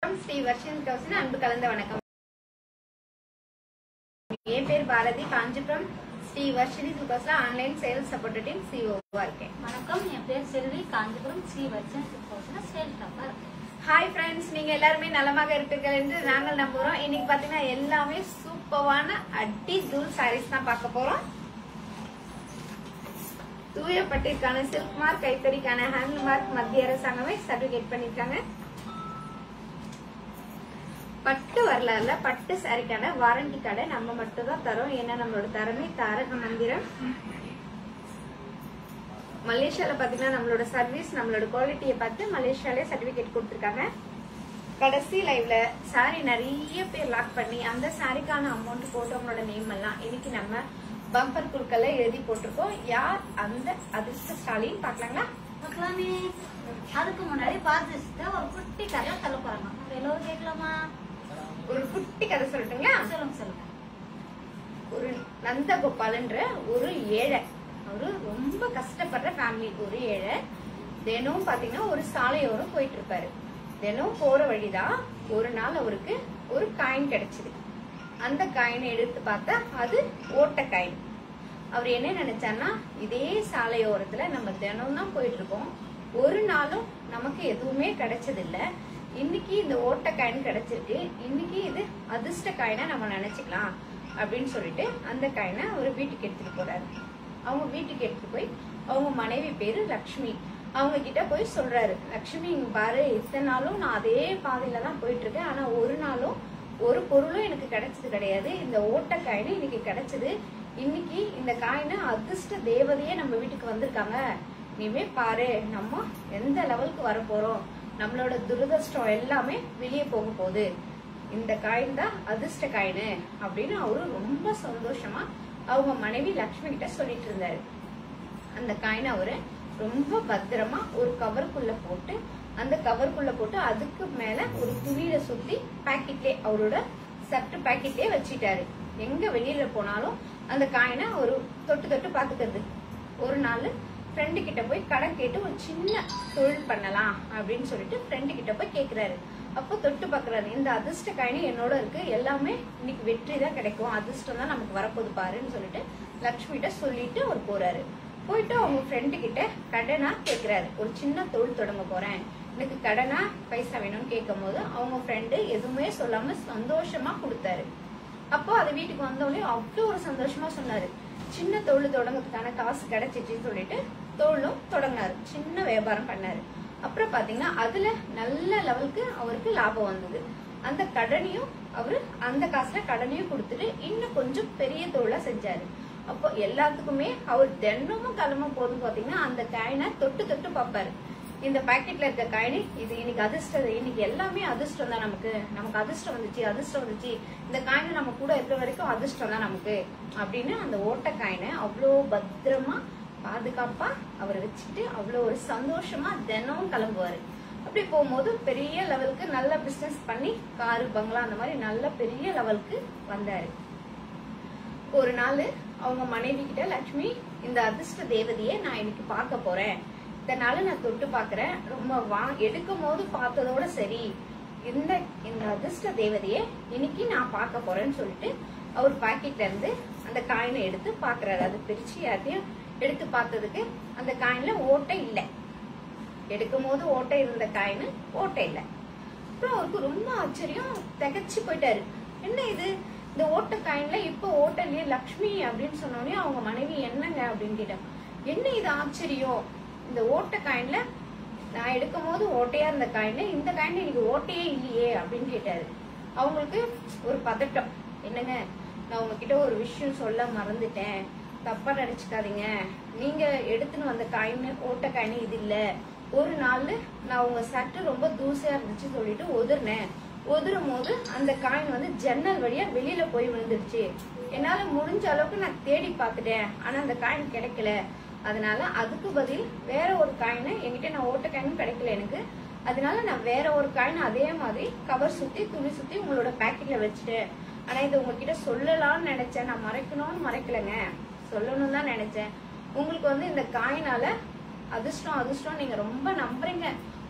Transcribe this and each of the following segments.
ஸ்ரீ வர்ஷன் கௌசன் அன்பு கலந்த வணக்கம் என் பேர் பாரதி காஞ்சிபுரம் ஸ்ரீ வர்ஷினி துகாஸ்ல ஆன்லைன் சேல்ஸ் சப்போர்ட் டீம் சிஓவா இருக்கேன் வணக்கம் என் பேர் செல்வி காஞ்சிபுரம் ஸ்ரீ வர்ச்சன் சிப்போசன சேல் டாப்பர் ஹாய் ஃப்ரெண்ட்ஸ் நீங்க எல்லாருமே நலமாக இருப்பீர்கள் என்று நாங்கள் நம்புறோம் இன்னைக்கு பாத்தீங்கன்னா எல்லாமே சூப்பரான அடி தூள் சாரீஸ் தான் பார்க்க போறோம் தூய பட்டிற்கான சில்க் மார்க் கைத்தறிக்கான ஹேண்ட் மார்க் மத்திய அரசாங்கமே சர்டிபிகேட் பண்ணிருக்காங்க பட்டு வரலாறுல பட்டு சாரிக்கான வாரண்டி கடை நம்ம மட்டும் தான் தரோம் ஏன்னா நம்மளோட தரமே தாரக மந்திரம் மலேசியால பாத்தீங்கன்னா நம்மளோட சர்வீஸ் நம்மளோட குவாலிட்டியை பார்த்து மலேசியாலே சர்டிபிகேட் கொடுத்துருக்காங்க கடைசி லைவ்ல சாரி நிறைய பேர் லாக் பண்ணி அந்த சாரிக்கான அமௌண்ட் போட்டவங்களோட நேம் எல்லாம் இன்னைக்கு நம்ம பம்பர் குழுக்கள்ல எழுதி போட்டிருக்கோம் யார் அந்த அதிர்ஷ்டசாலின்னு பாக்கலாங்களா பார்க்கலாமே அதுக்கு முன்னாடி பார்த்துட்டு ஒரு குட்டி கதை சொல்ல போறாங்க நம்ம எல்லோரும் கேட்கலாமா ஒரு குட்டி கதை சொல்லட்டுங்களா சொல்லுங்க சொல்லுங்க ஒரு நந்தகோபாலன்ற ஒரு ஏழை அவரு ரொம்ப கஷ்டப்படுற ஃபேமிலி ஒரு ஏழை தினம் பாத்தீங்கன்னா ஒரு சாலையோரம் போயிட்டு இருப்பாரு தினம் போற வழிதான் ஒரு நாள் அவருக்கு ஒரு காயின் கிடைச்சது அந்த காயினை எடுத்து பார்த்தா அது ஓட்ட காயின் அவர் என்ன நினைச்சாருன்னா இதே சாலையோரத்துல நம்ம தினம் தான் போயிட்டு இருக்கோம் ஒரு நாளும் நமக்கு எதுவுமே கிடைச்சதில்ல இன்னைக்கு இந்த ஓட்ட காயின் கிடைச்சிருக்கு இன்னைக்கு இது அதிர்ஷ்ட காயினா நம்ம நினைச்சுக்கலாம் அப்படின்னு சொல்லிட்டு அந்த காயினை அவர் வீட்டுக்கு எடுத்துட்டு போறாரு அவங்க வீட்டுக்கு எடுத்துட்டு போய் அவங்க மனைவி பேரு லக்ஷ்மி அவங்க கிட்ட போய் சொல்றாரு லக்ஷ்மி இங்க பாரு இத்தனை நாளும் நான் அதே பாதையில தான் போயிட்டு இருக்கேன் ஆனா ஒரு நாளும் ஒரு பொருளும் எனக்கு கிடைச்சது கிடையாது இந்த ஓட்ட காயின் இன்னைக்கு கிடைச்சது இன்னைக்கு இந்த காயினை அதிர்ஷ்ட தேவதையே நம்ம வீட்டுக்கு வந்திருக்காங்க நீவே பாரு நம்ம எந்த லெவலுக்கு வர போறோம் நம்மளோட துரதிர்ஷ்டம் எல்லாமே வெளியே போக போகுது இந்த காயின் தான் அதிர்ஷ்ட காயின் அப்படின்னு அவரு ரொம்ப சந்தோஷமா அவங்க மனைவி லக்ஷ்மி கிட்ட சொல்லிட்டு இருந்தாரு அந்த காயினை அவரு ரொம்ப பத்திரமா ஒரு கவருக்குள்ள போட்டு அந்த கவருக்குள்ள போட்டு அதுக்கு மேல ஒரு துணியில சுத்தி பாக்கெட்லயே அவரோட சட்டு பாக்கெட்லயே வச்சிட்டாரு எங்க வெளியில போனாலும் அந்த காயினை ஒரு தொட்டு தொட்டு பாத்துக்கிறது ஒரு நாள் ஃப்ரெண்டு கிட்ட போய் கடன் கேட்டு ஒரு சின்ன தொழில் பண்ணலாம் அப்படின்னு சொல்லிட்டு ஃப்ரெண்டு கிட்ட போய் கேக்குறாரு அப்போ தொட்டு பாக்குறாரு இந்த அதிர்ஷ்ட காயினி என்னோட இருக்கு எல்லாமே இன்னைக்கு வெற்றி தான் கிடைக்கும் அதிர்ஷ்டம் தான் நமக்கு வரப்போகுது பாருன்னு சொல்லிட்டு லக்ஷ்மி கிட்ட சொல்லிட்டு அவர் போறாரு போயிட்டு அவங்க ஃப்ரெண்டு கிட்ட கடனா கேக்குறாரு ஒரு சின்ன தொழில் தொடங்க போறேன் எனக்கு கடனா பைசா வேணும்னு கேட்கும் போது அவங்க ஃப்ரெண்டு எதுவுமே சொல்லாம சந்தோஷமா கொடுத்தாரு அப்போ அது வீட்டுக்கு வந்தோடனே அவ்வளோ ஒரு சந்தோஷமா சொன்னாரு சின்ன தொழில் தொடங்கறதுக்கான காசு கிடைச்சிச்சுன்னு சொல்லிட்டு தொழிலும் தொடங்கினாரு சின்ன வியாபாரம் பண்ணாரு அப்புறம் பாத்தீங்கன்னா அதுல நல்ல லெவலுக்கு அவருக்கு லாபம் வந்தது அந்த கடனையும் அவரு அந்த காசுல கடனையும் கொடுத்துட்டு இன்னும் கொஞ்சம் பெரிய தொழிலா செஞ்சாரு அப்போ எல்லாத்துக்குமே அவர் தினமும் கிளம்ப போதும் பாத்தீங்கன்னா அந்த காயினை தொட்டு தொட்டு பார்ப்பாரு இந்த பாக்கெட்ல இருக்க காயினி இது இன்னைக்கு அதிர்ஷ்டம் இன்னைக்கு எல்லாமே அதிர்ஷ்டம் தான் நமக்கு நமக்கு அதிர்ஷ்டம் வந்துச்சு அதிர்ஷ்டம் வந்துச்சு இந்த காயினை நம்ம கூட இருக்கிற வரைக்கும் அதிர்ஷ்டம் தான் நமக்கு அப்படின்னு அந்த ஓட்ட காயினை அவ்வளோ பத்திரமா பாதுகாப்பா அவர் வச்சுட்டு அவ்வளோ ஒரு சந்தோஷமா தினமும் கிளம்புவாரு அப்படி போகும்போது பெரிய லெவலுக்கு நல்ல பிசினஸ் பண்ணி காரு பங்களா அந்த மாதிரி நல்ல பெரிய லெவலுக்கு வந்தாரு ஒரு நாள் அவங்க மனைவி கிட்ட லட்சுமி இந்த அதிர்ஷ்ட தேவதையை நான் இன்னைக்கு பார்க்க போறேன் இதனால நான் தொட்டு பாக்குறேன் ரொம்ப வா எடுக்கும் போது பார்த்ததோட சரி இந்த இந்த அதிர்ஷ்ட தேவதையை இன்னைக்கு நான் பார்க்க போறேன்னு சொல்லிட்டு அவர் பாக்கெட்ல இருந்து அந்த காயினை எடுத்து பாக்குறாரு அது பிரிச்சு யார்ட்டையும் எடுத்து பார்த்ததுக்கு அந்த காயின்ல ஓட்டை இல்லை எடுக்கும் போது ஓட்டை இருந்த காயின் ஓட்டை இல்லை அப்புறம் அவருக்கு ரொம்ப ஆச்சரியம் திகச்சு போயிட்டாரு என்ன இது இந்த ஓட்ட காயின்ல இப்ப ஓட்டலையே லக்ஷ்மி அப்படின்னு சொன்னோடனே அவங்க மனைவி என்னங்க அப்படின்னு கேட்டாங்க என்ன இது ஆச்சரியம் இந்த ஓட்ட காயின்ல நான் எடுக்கும் போது ஓட்டையா இருந்த காயின்ல இந்த காயின் இன்னைக்கு ஓட்டையே இல்லையே அப்படின்னு கேட்டாரு அவங்களுக்கு ஒரு பதட்டம் என்னங்க நான் உங்ககிட்ட ஒரு விஷயம் சொல்ல மறந்துட்டேன் தப்பா நினைச்சுக்காதீங்க நீங்க எடுத்துன்னு வந்த காயின் ஓட்ட காயின் இது இல்ல ஒரு நாள் நான் உங்க சட்டை ரொம்ப தூசியா இருந்துச்சு சொல்லிட்டு ஒதுர்னேன் ஒதுரும் போது அந்த காயின் வந்து ஜன்னல் வழியா வெளியில போய் விழுந்துருச்சு என்னால முடிஞ்ச அளவுக்கு நான் தேடி பார்த்துட்டேன் ஆனா அந்த காயின் கிடைக்கல அதனால அதுக்கு பதில் வேற ஒரு காயினை என்கிட்ட நான் ஓட்ட காயின் கிடைக்கல எனக்கு அதனால நான் வேற ஒரு காயின் அதே மாதிரி கவர் சுத்தி துணி சுத்தி உங்களோட பாக்கெட்ல வச்சுட்டேன் ஆனா இது உங்ககிட்ட சொல்லலாம்னு நினைச்சேன் நான் மறைக்கணும்னு மறைக்கலங்க சொல்லணும் தான் நினைச்சேன் உங்களுக்கு வந்து இந்த காயினால அதிர்ஷ்டம் அதிர்ஷ்டம் நீங்க ரொம்ப நம்புறீங்க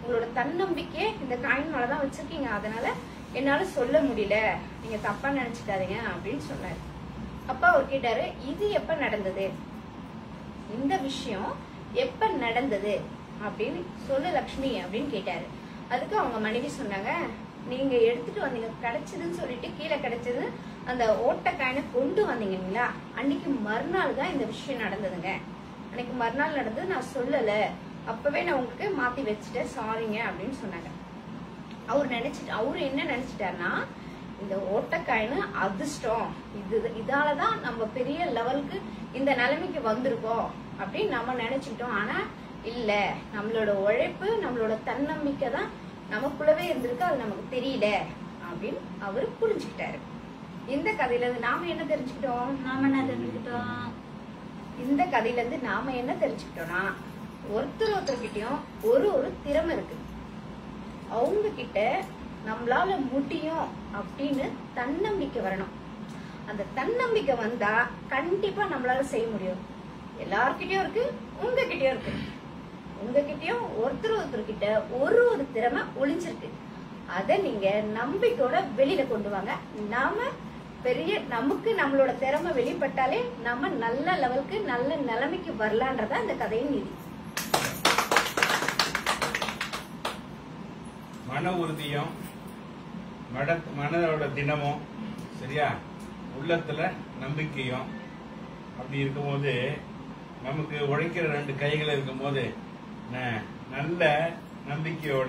உங்களோட தன்னம்பிக்கையே இந்த காயின் மேலதான் வச்சிருக்கீங்க அதனால என்னால சொல்ல முடியல நீங்க தப்பா நினைச்சுக்காதீங்க அப்படின்னு சொன்னாரு அப்ப அவர் கேட்டாரு இது எப்ப நடந்தது இந்த விஷயம் எப்ப நடந்தது அப்படின்னு சொல்லு லக்ஷ்மி அப்படின்னு கேட்டாரு அதுக்கு அவங்க மனைவி சொன்னாங்க நீங்க எடுத்துட்டு வந்தீங்க கிடைச்சதுன்னு சொல்லிட்டு கீழே கிடைச்சது அந்த ஓட்டக்காயினை கொண்டு வந்தீங்களா அன்னைக்கு மறுநாள் தான் இந்த விஷயம் நடந்ததுங்க அன்னைக்கு மறுநாள் நடந்தது நான் சொல்லல அப்பவே நான் உங்களுக்கு மாத்தி வச்சுட்டேன் சாரிங்க அப்படின்னு சொன்னாங்க அவர் நினைச்சிட்டு அவரு என்ன நினைச்சிட்டாருன்னா இந்த ஓட்டக்காயின்னு அதிர்ஷ்டம் இது இதாலதான் நம்ம பெரிய லெவலுக்கு இந்த நிலைமைக்கு வந்திருக்கோம் அப்படின்னு நம்ம நினைச்சுக்கிட்டோம் ஆனா இல்ல நம்மளோட உழைப்பு நம்மளோட தன்னம்பிக்கை தான் நமக்குள்ளவே இருந்திருக்கு அது நமக்கு தெரியல அப்படின்னு அவரு புரிஞ்சுக்கிட்டாரு இந்த கதையில இருந்து நாம என்ன தெரிஞ்சுக்கிட்டோம் நாம என்ன தெரிஞ்சுக்கிட்டோம் இந்த கதையில இருந்து நாம என்ன தெரிஞ்சுக்கிட்டோம்னா ஒருத்தர் ஒருத்தர்கிட்டயும் ஒரு ஒரு திறமை இருக்கு அவங்க கிட்ட நம்மளால முடியும் அப்படின்னு தன்னம்பிக்கை வரணும் அந்த தன்னம்பிக்கை வந்தா கண்டிப்பா நம்மளால செய்ய முடியும் எல்லார்கிட்டயும் இருக்கு உங்ககிட்டயும் இருக்கு உங்ககிட்டயும் ஒருத்தர் ஒருத்தர் கிட்ட ஒரு ஒரு திறமை ஒளிஞ்சிருக்கு அத நீங்க நம்பிக்கையோட வெளியில கொண்டு வாங்க நாம பெரிய நமக்கு நம்மளோட திறமை வெளிப்பட்டாலே நம்ம நல்ல லெவலுக்கு நல்ல நிலைமைக்கு வரலான்றதா இந்த கதையின் நீதி மன உறுதியும் மட மனதோட தினமும் சரியா உள்ளத்துல நம்பிக்கையும் அப்படி இருக்கும்போது நமக்கு உழைக்கிற ரெண்டு கைகள் இருக்கும்போது ந- நல்ல நம்பிக்கையோட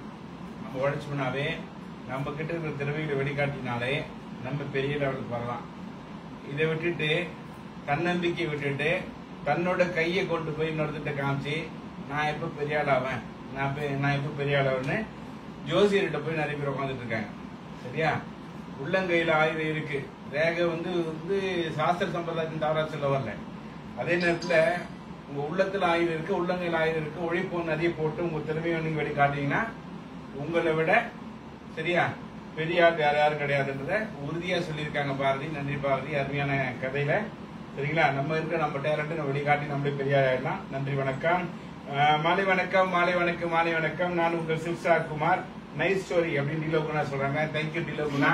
நம்ம உழைச்சோம்னாவே நம்ம கிட்ட இருக்கிற திறமைகளை வெளிக்காட்டினாலே நம்ம பெரிய லெவலுக்கு வரலாம் இதை விட்டுட்டு தன்னம்பிக்கை விட்டுட்டு தன்னோட கையை கொண்டு போய் இன்னொருத்திட்ட காமிச்சு நான் எப்ப பெரிய ஆள் ஆவேன் நான் பெ- நான் எப்ப பெரிய ஆள் ஆவேன்னு ஜோசியர்கிட்ட போய் நிறைய பேர் உட்காந்துட்டு இருக்காங்க சரியா உள்ளங்கையில ஆயுதம் இருக்கு ரேகை வந்து வந்து சாஸ்திர சம்பிரதாயத்தின் தவறா சொல்ல வரல அதே நேரத்துல உங்க உள்ளத்துல ஆயுதம் இருக்கு உள்ளங்கையில ஆயுதம் இருக்கு உழைப்பு நிறைய போட்டு உங்க திறமையை நீங்க வெளி காட்டீங்கன்னா உங்களை விட சரியா பெரிய ஆள் யார் யாரும் கிடையாதுன்றத உறுதியா சொல்லியிருக்காங்க பாரதி நன்றி பாரதி அருமையான கதையில சரிங்களா நம்ம இருக்க நம்ம டேலண்ட் நம்ம வெளிக்காட்டி நம்மளே பெரிய ஆள் ஆயிடலாம் நன்றி வணக்கம் அஹ், மாலை வணக்கம் மாலை வணக்கம் மாலை வணக்கம் நான் உங்கள் சிவசா குமார் நைஸ் ஸ்டோரி அப்படின்னு டிலோகுணா சொல்றாங்க தேங்க்யூ டிலோகுணா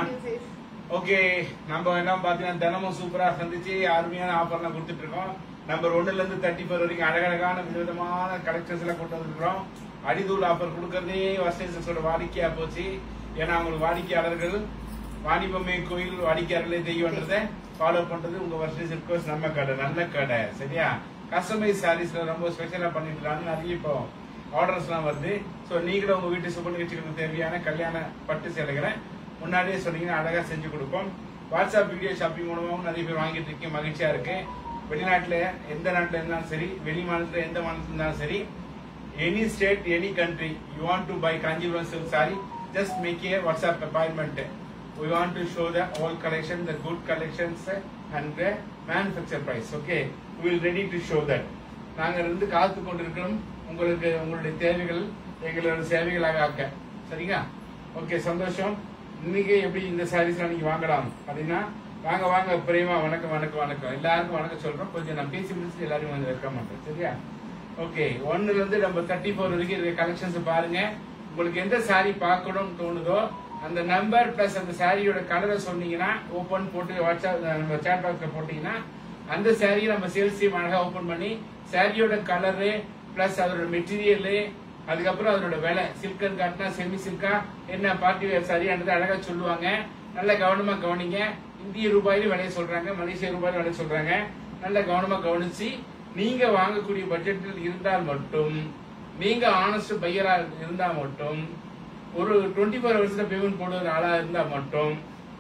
ஓகே நம்ம என்ன பாத்தீங்கன்னா தினமும் சூப்பரா சந்திச்சு அருமையான ஆஃபர்லாம் கொடுத்துட்டு இருக்கோம் நம்பர் ஒண்ணுல இருந்து தேர்ட்டி ஃபோர் வரைக்கும் அழகழகான விதவிதமான கலெக்ஷன்ஸ் எல்லாம் கொண்டு வந்திருக்கிறோம் அடிதூள் ஆஃபர் கொடுக்கறதே வசேசஸோட வாடிக்கையா போச்சு ஏன்னா அவங்களுக்கு வாடிக்கையாளர்கள் வாணிபமே கோயில் வாடிக்கையாளர்களே தெய்வன்றதை ஃபாலோ பண்றது உங்க வர்ஷஸ் கோர்ஸ் நம்ம கடை நல்ல கடை சரியா கஸ்டமைஸ் சாரீஸ்ல ரொம்ப ஸ்பெஷலா பண்ணிட்டு இருக்காங்க நிறைய இப்போ ஆர்டர்ஸ் எல்லாம் வருது சோ நீங்களும் உங்க வீட்டு சுப நிகழ்ச்சிகளுக்கு தேவையான கல்யாண பட்டு சேலைகளை முன்னாடியே சொன்னீங்கன்னா அழகா செஞ்சு கொடுப்போம் வாட்ஸ்அப் வீடியோ ஷாப்பிங் மூலமாவும் நிறைய பேர் வாங்கிட்டு இருக்கீங்க மகிழ்ச்சியா இருக்கு வெளிநாட்டுல எந்த நாட்டுல இருந்தாலும் சரி வெளி மாநிலத்துல எந்த மாநிலத்துல இருந்தாலும் சரி any state any country you want to buy Kanchipuram silk sari just make a WhatsApp appointment we want to show the all collection the good collections and the manufacture price okay we will ready to show that நாங்க இருந்து காத்து கொண்டிருக்கிறோம் உங்களுக்கு உங்களுடைய தேவைகள் எங்களோட சேவைகளாக ஆக்க சரிங்களா ஓகே சந்தோஷம் இன்னைக்கு எப்படி இந்த சாரீஸ் நீங்க வாங்கலாம் அப்படின்னா வாங்க வாங்க பிரேமா வணக்கம் வணக்கம் வணக்கம் எல்லாருக்கும் வணக்கம் சொல்றோம் கொஞ்சம் நான் பேசி முடிச்சு எல்லாரும் வந்து வைக்க மாட்டேன் சரியா ஓகே ஒன்னுல இருந்து நம்ம தேர்ட்டி ஃபோர் வரைக்கும் இருக்க கலெக்ஷன்ஸ் பாருங்க உங்களுக்கு எந்த saree பார்க்கணும்னு தோணுதோ அந்த நம்பர் பிளஸ் அந்த சாரியோட கலரை சொன்னீங்கன்னா ஓபன் போட்டு வாட்ஸ்அப் நம்ம சேட் பாக்ஸ்ல போட்டீங்கன்னா அந்த சாரியை நம்ம சேல்ஸ் டீம் அழகா ஓபன் பண்ணி சாரியோட கலரு பிளஸ் அதோட மெட்டீரியல் அதுக்கப்புறம் அதோட விலை சில்கன் காட்டினா செமி சில்கா என்ன பார்ட்டி வேர் சாரியானது அழகா சொல்லுவாங்க நல்ல கவனமா கவனிங்க இந்திய ரூபாயில விலைய சொல்றாங்க மலேசிய ரூபாயில விலை சொல்றாங்க நல்ல கவனமா கவனிச்சு நீங்க வாங்கக்கூடிய பட்ஜெட்டில் இருந்தால் மட்டும் நீங்க ஆனஸ்ட் பையரா இருந்தா மட்டும் ஒரு டுவெண்ட்டி ஃபோர் ஹவர்ஸ்ல பேமெண்ட் போடுற ஆளா இருந்தா மட்டும்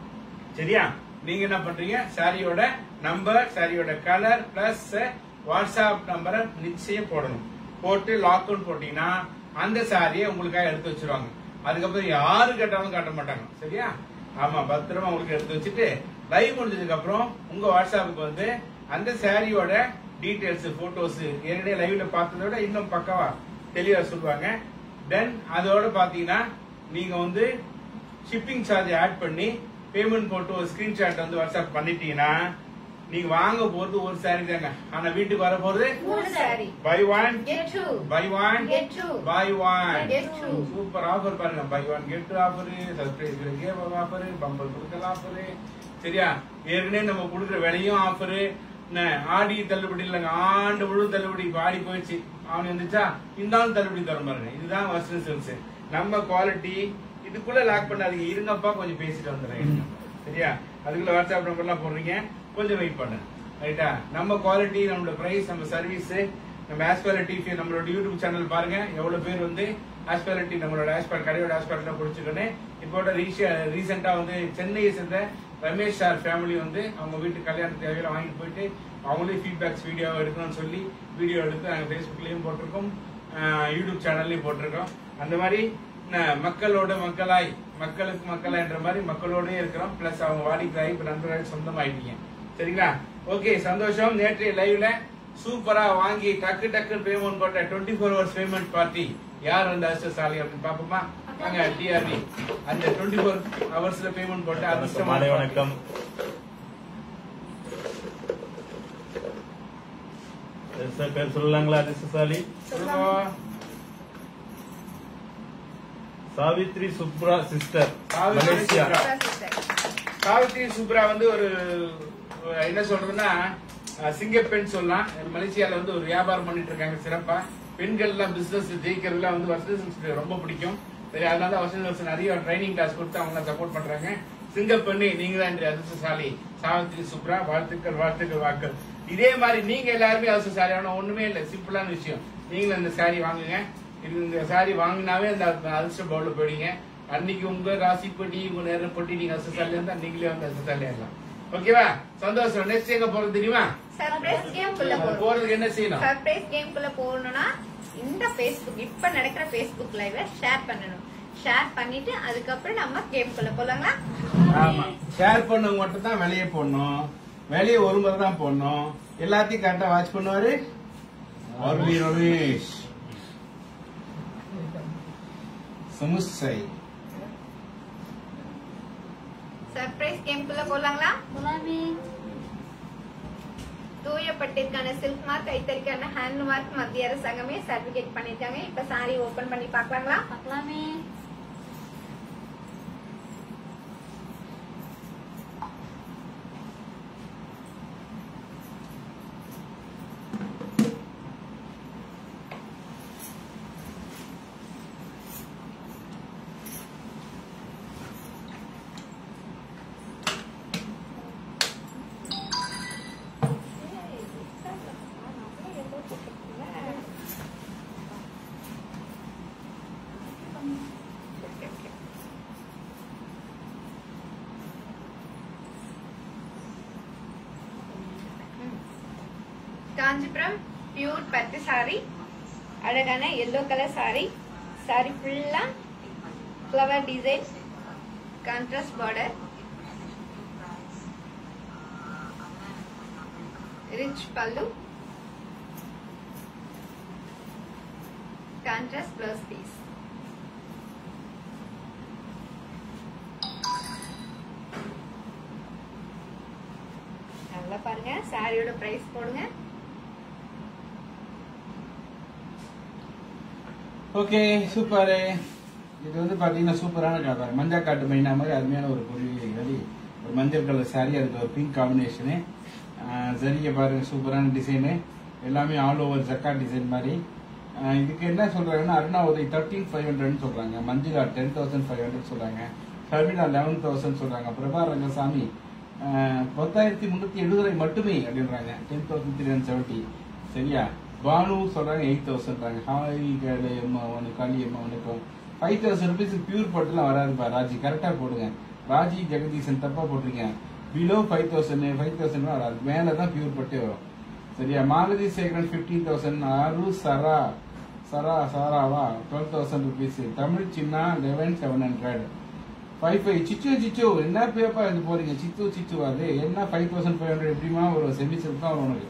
சரியா நீங்க என்ன பண்றீங்க சாரியோட நம்பர் சாரியோட கலர் பிளஸ் வாட்ஸ்அப் நம்பரை நிச்சயம் போடணும் போட்டு லாக் அவுட் போட்டீங்கன்னா அந்த சாரியை உங்களுக்காக எடுத்து வச்சிருவாங்க அதுக்கப்புறம் யாரு கேட்டாலும் காட்ட மாட்டாங்க சரியா ஆமா பத்திரமா உங்களுக்கு எடுத்து வச்சுட்டு லைவ் முடிஞ்சதுக்கு அப்புறம் உங்க வாட்ஸ்அப்புக்கு வந்து அந்த சாரியோட டீடைல்ஸ் போட்டோஸ் ஏற்கனவே லைவ்ல பார்த்ததை விட இன்னும் பக்கவா தெளிவா சொல்லுவாங்க தென் அதோட பாத்தீங்கன்னா நீங்க வந்து ஷிப்பிங் சார்ஜ் ஆட் பண்ணி பேமெண்ட் போட்டு ஒரு ஸ்கிரீன்ஷாட் வந்து வாட்ஸ்அப் பண்ணிட்டீங்கன்னா நீங்க வாங்க போறது ஒரு சாரி தாங்க ஆனா வீட்டுக்கு வர போறது மூணு sari buy one get two buy one get two buy one Get two. Super offer பாருங்க buy one get two offer surprise game offer bumper கொடுக்கல் ஆஃபர் சரியா ஏற்கனவே நம்ம கொடுக்குற விலையும் ஆஃபர் ஆடி தள்ளுபடி இல்லைங்க ஆண்டு முழு தள்ளுபடி இப்ப ஆடி போயிடுச்சு அவன் வந்துச்சா இருந்தாலும் தள்ளுபடி தர பாருங்க இதுதான் வசதி செல்ஸ் நம்ம குவாலிட்டி இதுக்குள்ள லாக் பண்ணாதீங்க இருங்கப்பா கொஞ்சம் பேசிட்டு வந்துடுறேன் சரியா அதுக்குள்ள வாட்ஸ்அப் நம்பர்லாம் போடுறீங்க கொஞ்சம் வெயிட் பண்ணுங்க ரைட்டா நம்ம குவாலிட்டி நம்மளோட பிரைஸ் நம்ம சர்வீஸ் நம்ம ஆஸ்பாலிட்டி நம்மளோட யூடியூப் சேனல் பாருங்க எவ்வளவு பேர் வந்து ஆஸ்பாலிட்டி நம்மளோட ஆஸ்பால் கடையோட ஆஸ்பாலிட்டி புடிச்சுக்கன்னு இப்போ ரீசெண்டா வந்து சென்னையை சேர்ந்த ரமேஷ் சார் ஃபேமிலி வந்து அவங்க வீட்டு கல்யாண தேவையில வாங்கிட்டு போயிட்டு அவங்களே ஃபீட்பேக்ஸ் வீடியோ எடுக்கணும்னு சொல்லி வீடியோ எடுத்து நாங்கள் ஃபேஸ்புக்லயும் போட்டிருக்கோம் ஆஹ் யூடியூப் சேனல்லையும் போட்டிருக்கோம் அந்த மாதிரி ந- மக்களோட மக்களாய் மக்களுக்கு மக்களாய்ன்ற மாதிரி மக்களோடயே இருக்கிறோம் பிளஸ் அவங்க வாடிக்கையாய் இப்ப நண்பர்கள் சொந்தமாயிட்டீங்க சரிங்களா ஓகே சந்தோஷம் நேற்றைய லைவ்ல சூப்பரா வாங்கி டக்கு டக்கு பேமெண்ட் போட்ட twenty four hours payment party யார் அந்த அதிர்ஷ்டசாலி அப்படின்னு பாப்போமா வாங்க டிஆர்பி அந்த டுவெண்ட்டி ஃபோர் ஹவர்ஸ்ல பேமெண்ட் போட்ட மாலை அதிர்ஷ்டமான வணக்கம் சார் பேர் சொல்லலாங்களா அதிர்ஷ்டசாலி சொல்லுங்க. Savithri Subra sister Savithri Malaysia Subra. சாவித்ரி சுப்ரா வந்து ஒரு ஒரு என்ன சொல்றதுன்னா அஹ், சிங்கப்பெண் சொல்லலாம் மலேசியால வந்து ஒரு வியாபாரம் பண்ணிட்டு இருக்காங்க சிறப்பா பெண்கள் எல்லாம் பிசினஸ் ஜெயிக்கிறதுலாம் வந்து வசதி ரொம்ப பிடிக்கும் சரி அதனால வசதி வருஷம் நிறைய ட்ரைனிங் கிளாஸ் கொடுத்து அவங்க சப்போர்ட் பண்றாங்க சிங்கப்பெண்ணு நீங்க தான் இன்றைய அதிர்ஷ்டசாலி சாவித்ரி சுப்ரா வாழ்த்துக்கள் வாழ்த்துக்கள் வாக்கள் இதே மாதிரி நீங்க எல்லாருமே அதிர்ஷ்டசாலி ஆனா ஒண்ணுமே இல்ல சிம்பிளான விஷயம் நீங்களும் இந்த சாரி வாங்குங்க இது இந்த சாரி வாங்கினாவே அந்த அதிர்ஷ்ட பவுல போயிடுங்க அன்னைக்கு உங்க ராசிப்படி உங்க நேரம் பட்டி நீங்க அதிர்ஷ்டசாலியா இருந்தா நீங்களே வந்து அதிர்ஷ்டசாலியா இருக்கலாம் ஓகேவா சந்தோஷம் நெக்ஸ்ட் எங்க போறது தெரியுமா சர்ப்ரைஸ் கேம் குள்ள போறோம் போறதுக்கு என்ன செய்யணும் சர்ப்ரைஸ் கேம் குள்ள போகணும்னா இந்த Facebook இப்ப நடக்கிற Facebook லைவ ஷேர் பண்ணணும் ஷேர் பண்ணிட்டு அதுக்கப்புறம் நம்ம கேம் குள்ள போலாங்களா ஆமா ஷேர் பண்ணவங்க மட்டும் தான் வெளியே போடணும் வெளியே ஒரு முறை தான் போடணும் எல்லாத்தையும் கரெக்டா வாட்ச் பண்ணுவாரு அருளி ரமேஷ் சமுசை சர்ப்ரைஸ் கேம் குள்ள போலாங்களா குலாபி தூய பட்டிற்கான சில்க் மார்க் கைத்தறிக்கான ஹேண்ட் மார்க் மத்திய அரசாங்கமே சர்டிபிகேட் பண்ணிருக்காங்க இப்ப சாரி ஓபன் பண்ணி பார்க்கலாங்களா பார்க்கலாமே காஞ்சிபுரம் பியூர் பட்டு சாரி அழகான எல்லோ கலர் சாரி சாரி ஃபுல்லா flower design contrast border rich பல்லு கான்ட்ராஸ்ட் பிளவுஸ் பீஸ் நல்லா பாருங்க சாரியோட பிரைஸ் போடுங்க ஓகே சூப்பர் இது வந்து பாத்தீங்கன்னா சூப்பரான கலர் மஞ்சள் காட்டு மைனா மாதிரி அருமையான ஒரு பொருள் வெளி ஒரு மஞ்சள் கலர் சாரி அதுக்கு ஒரு பிங்க் காம்பினேஷனு சரிங்க பாருங்க சூப்பரான டிசைனு எல்லாமே ஆல் ஓவர் ஜக்கா டிசைன் மாதிரி ஆஹ் இதுக்கு என்ன சொல்றாங்கன்னா அருணா உதய் தேர்ட்டீன் ஃபைவ் ஹண்ட்ரட்னு சொல்றாங்க Manjula ten thousand five hundred சொல்றாங்க ஷர்மிளா லெவன் தௌசண்ட் சொல்றாங்க பிரபா ரங்கசாமி ஆஹ் பத்தாயிரத்தி முன்னூத்தி எழுபது மட்டுமே அப்படின்றாங்க ten thousand three hundred seventy சரியா பானு சொல்றாங்க எயிட் தௌசண்ட்றாங்க ஹாய் கேளு அம்மா உனக்கு காளி அம்மா வணக்கம் ஃபைவ் தௌசண்ட் ருபீஸ் பியூர் பட்டுலாம் வராதுப்பா ராஜி கரெக்டா போடுங்க ராஜி ஜெகதீசன் தப்பா போட்டிருக்கேன் below five thousand five thousand வராது மேல தான் பியூர் பட்டே வரும் சரியா மாலதி சேகரன் ஃபிஃப்டீன் தௌசண்ட் அரு சரா சரா சாராவா twelve thousand rupees Tamil Chinna eleven seven hundred five five சிச்சு சிச்சு என்ன பேப்பா இது போறீங்க சித்து சிச்சு அது என்ன ஃபைவ் தௌசண்ட் ஃபைவ் ஹண்ட்ரட் எப்படிமா ஒரு செமி சில்க் தான் வரும் உனக்கு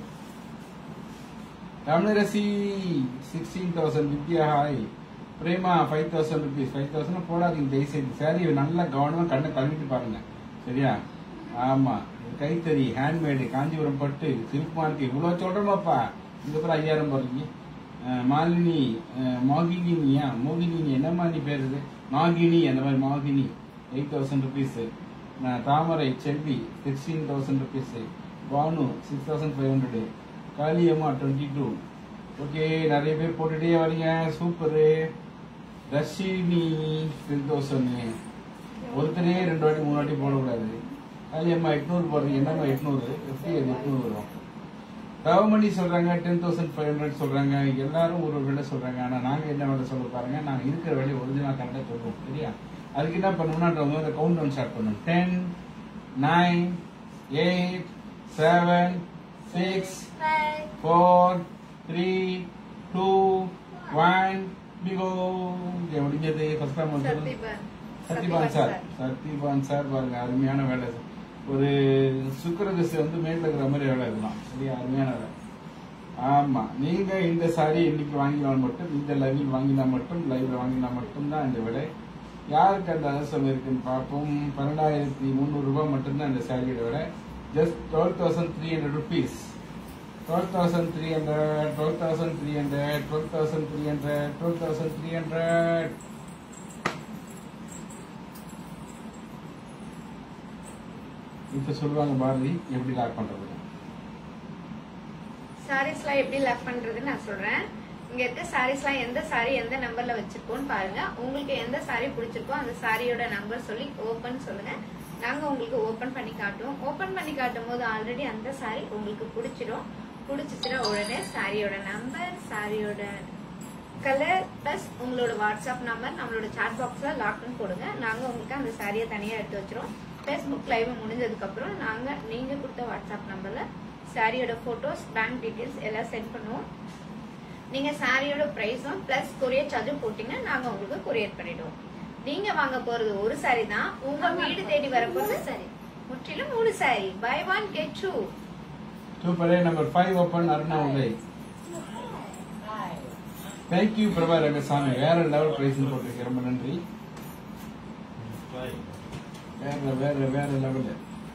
Thamizharasi sixteen thousand Vidya hi Prema five thousand rupees five thousand போடாதீங்க தயவுசெய்து சாரி நல்லா கவனமா கண்ணை கழுவிட்டு பாருங்க சரியா ஆமா இது கைத்தறி ஹேண்ட்மேடு காஞ்சிபுரம் பட்டு சில்க் மார்க் இவ்வளவு சொல்றோமாப்பா இந்த பேர் ஐயாயிரம் போறீங்க அஹ், மாலினி அஹ், மோகினியா மோகினி என்னம்மா நீ பேர் இது மாகினி அந்த மாதிரி Magini eight thousand rupees Thamarai Selvi sixteen thousand rupees Banu six thousand five hundred Kaliyamma twenty two okay நிறைய பேர் போட்டுட்டே வரீங்க சூப்பரு ரஷினி டென் தௌசண்ட் ஒருத்தரே ரெண்டு வாட்டி மூணு வாட்டி போடக்கூடாது காளியம்மா எட்நூறு போடுறீங்க என்னம்மா எட்நூறு எப்படி அது எட்நூறு வரும் ரவமணி சொல்றாங்க டென் தௌசண்ட் ஃபைவ் ஹண்ட்ரட் சொல்றாங்க எல்லாரும் ஒரு ஒரு விலை சொல்றாங்க ஆனா நாங்க என்ன விலை சொல்ல பாருங்க நாங்க இருக்கிற விலை ஒரிஜினல் கரெக்டா சொல்லுவோம் சரியா அதுக்கு என்ன பண்ணணும்னா அந்த கவுண்ட் டவுன் ஸ்டார்ட் பண்ணணும் ten nine eight seven six Five. Four three two one பிகோ முடிஞ்சது ஃபர்ஸ்ட் டைம் வந்து சத்யபான் சத்யபான் சார் சத்யபான் சார் பாருங்க அருமையான வேலை ஒரு சுக்கர திசை வந்து மேல இருக்கிற மாதிரி வேலை இருக்கலாம் சரியா அருமையான வேலை ஆமா நீங்க இந்த சாரி இன்னைக்கு வாங்கினால் மட்டும் இந்த லைவில் வாங்கினா மட்டும் லைவ்ல வாங்கினா மட்டும் தான் இந்த விலை யாருக்கு அந்த அவசரம் இருக்குன்னு பார்ப்போம் பன்னெண்டாயிரத்தி முந்நூறு ரூபாய் மட்டும்தான் இந்த சாரியோட விலை just twelve thousand three hundred rupees twelve thousand three hundred twelve thousand three hundred twelve thousand three hundred twelve thousand three hundred இப்ப சொல்லுவாங்க பாரதி எப்படி லாக் பண்றது சாரீஸ்லாம் எப்படி லாக் பண்றதுன்னு நான் சொல்றேன் இங்க இருக்க சாரீஸ்லாம் எந்த சாரி எந்த நம்பர்ல வச்சிருக்கோம்னு பாருங்க உங்களுக்கு எந்த சாரி பிடிச்சிருக்கோ அந்த சாரியோட நம்பர் சொல்லி ஓபன் சொல்லுங்க நாங்க உங்களுக்கு ஓபன் பண்ணி காட்டுவோம் ஓபன் பண்ணி காட்டும் போது ஆல்ரெடி அந்த சாரி உங்களுக்கு பிடிச்சிடும் பிடிச்சிச்சுன்னா உடனே சாரியோட நம்பர் சாரியோட கலர் பிளஸ் உங்களோட வாட்ஸ்அப் நம்பர் நம்மளோட சாட் பாக்ஸ்ல லாக்னு போடுங்க நாங்க உங்களுக்கு அந்த சாரியை தனியா எடுத்து வச்சிரும் ஃபேஸ்புக் லைவ் முடிஞ்சதுக்கு அப்புறம் நாங்க நீங்க கொடுத்த வாட்ஸ்அப் நம்பர்ல சாரியோட போட்டோஸ் பேங்க் டீடைல்ஸ் எல்லாம் சென்ட் பண்ணுவோம் நீங்க சாரியோட பிரைஸும் பிளஸ் கொரியர் சார்ஜும் போட்டீங்கன்னா நாங்க உங்களுக்கு கொரியர் பண்ணிடுவோம் நீங்க வாங்க போறது ஒரு சாரி தான் உங்க வீடு தேடி வரப்போறது சரி முற்றிலும் மூணு sari buy one get two சூப்பரே number five open Aruna Uday thank you Prabha Rangasamy வேற லெவல் பிரைஸ் போட்டிருக்கேன் ரொம்ப நன்றி வேற வேற வேற லெவல்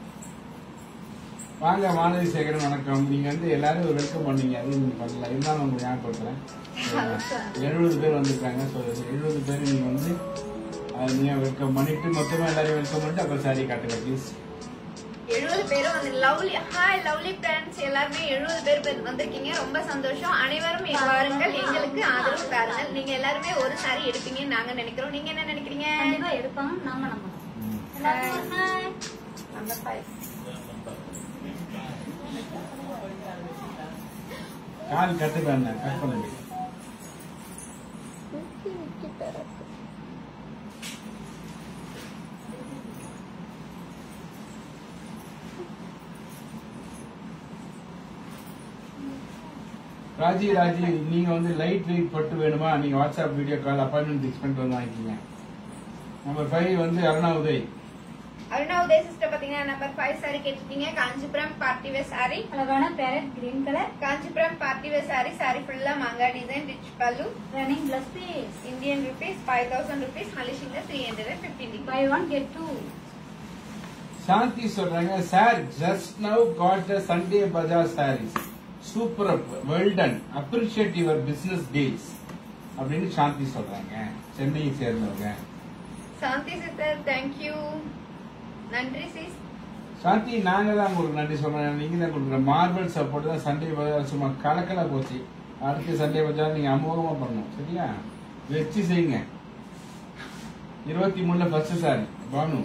வாங்க மாணவி சேகரன் வணக்கம் நீங்க வந்து எல்லாரும் ஒரு வெல்கம் பண்ணீங்க அது நீங்க பண்ணல இருந்தாலும் உங்களுக்கு ஞாபகப்படுத்துறேன் எழுபது பேர் வந்திருக்காங்க ஸோ எழுபது பேர் நீங்க வந்து அது நீங்க வெல்கம் பண்ணிட்டு மொத்தமா எல்லாரையும் வெல்கம் பண்ணிட்டு அப்புறம் சாரி காட்டுங்க ப்ளீஸ் எழுபது பேரும் வந்து லவ்லி ஹாய் லவ்லி ஃப்ரெண்ட்ஸ் எல்லாருமே எழுபது பேர் பேர் வந்திருக்கீங்க ரொம்ப சந்தோஷம் அனைவரும் இங்க வாருங்கள் எங்களுக்கு ஆதரவு தாருங்கள் நீங்க எல்லாருமே ஒரு சாரி எடுப்பீங்கன்னு நாங்க நினைக்கிறோம் நீங்க என்ன நினைக்கிறீங்க கண்டிப்பா எடுப்பாங்க நாம நம்பணும் எல்லாருக்கும் hi. நம்பர் ஃபைவ் கால் கட்டுக்கான கட் பண்ணுங்க ராஜி ராஜி நீங்க வந்து லைட் வெயிட் பட்டு வேணுமா நீங்க WhatsApp video call appointment fix பண்ணிட்டு வந்து வாங்கிக்கோங்க நம்பர் ஃபைவ் வந்து அருணா உதய் அருணா உதய் சிஸ்டர் பாத்தீங்கன்னா நம்பர் ஃபைவ் சாரி கேட்டிருக்கீங்க காஞ்சிபுரம் பார்ட்டி வேர் சாரி அழகான parrot green colour Kanchipuram party wear sari sorry ஃபுல்லா மாங்கா டிசைன் ரிச் பல்லு running plus piece Indian rupees five thousand rupees மலேசியன்ல three hundred and fifteen buy one get two Shanthi சொல்றாங்க sir just now got the Sunday bazaar saris super well done appreciate your business deals அப்படின்னு சாந்தி சொல்றாங்க சென்னையை சேர்ந்தவங்க Shanthi sister thank you நன்றி sis Shanthi நாங்க தான் உங்களுக்கு நன்றி சொல்றோம் நீங்க தான் கொடுக்குற மார்பிள் சப்போர்ட் தான் சண்டே பஜார் சும்மா கலக்கலா போச்சு அடுத்து சண்டே பஜார் நீங்க அமோகமா பண்ணணும் சரியா வச்சு செய்யுங்க இருபத்தி மூணுல ஃபர்ஸ்ட் சாரி பானு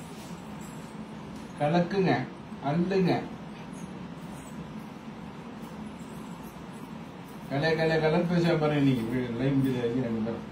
கலக்குங்க அள்ளுங்க கலை கலை கலர் பேச பாருங்க இன்னைக்கு லைவ் முடியுது ரெண்டு பேரும்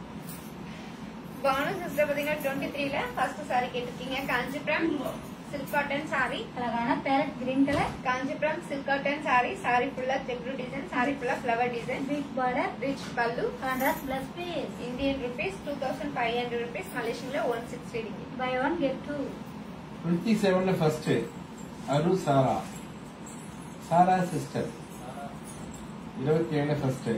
பானு சிஸ்டர் பாத்தீங்கன்னா டுவெண்ட்டி த்ரீல ஃபர்ஸ்ட் சாரி கேட்டிருக்கீங்க காஞ்சிபுரம் சில்க் காட்டன் சாரி அழகான parrot green colour Kanchipuram silk cotton sari sorry ஃபுல்லா தெப்ரு டிசைன் சாரி ஃபுல்லா flower design big border rich பல்லு contrast plus piece Indian rupees two thousand five hundred rupees மலேசியன்ல one sixty degree buy one get two twenty செவன்ல first அரு Sara Sara sister இருபத்தி ஏழுல first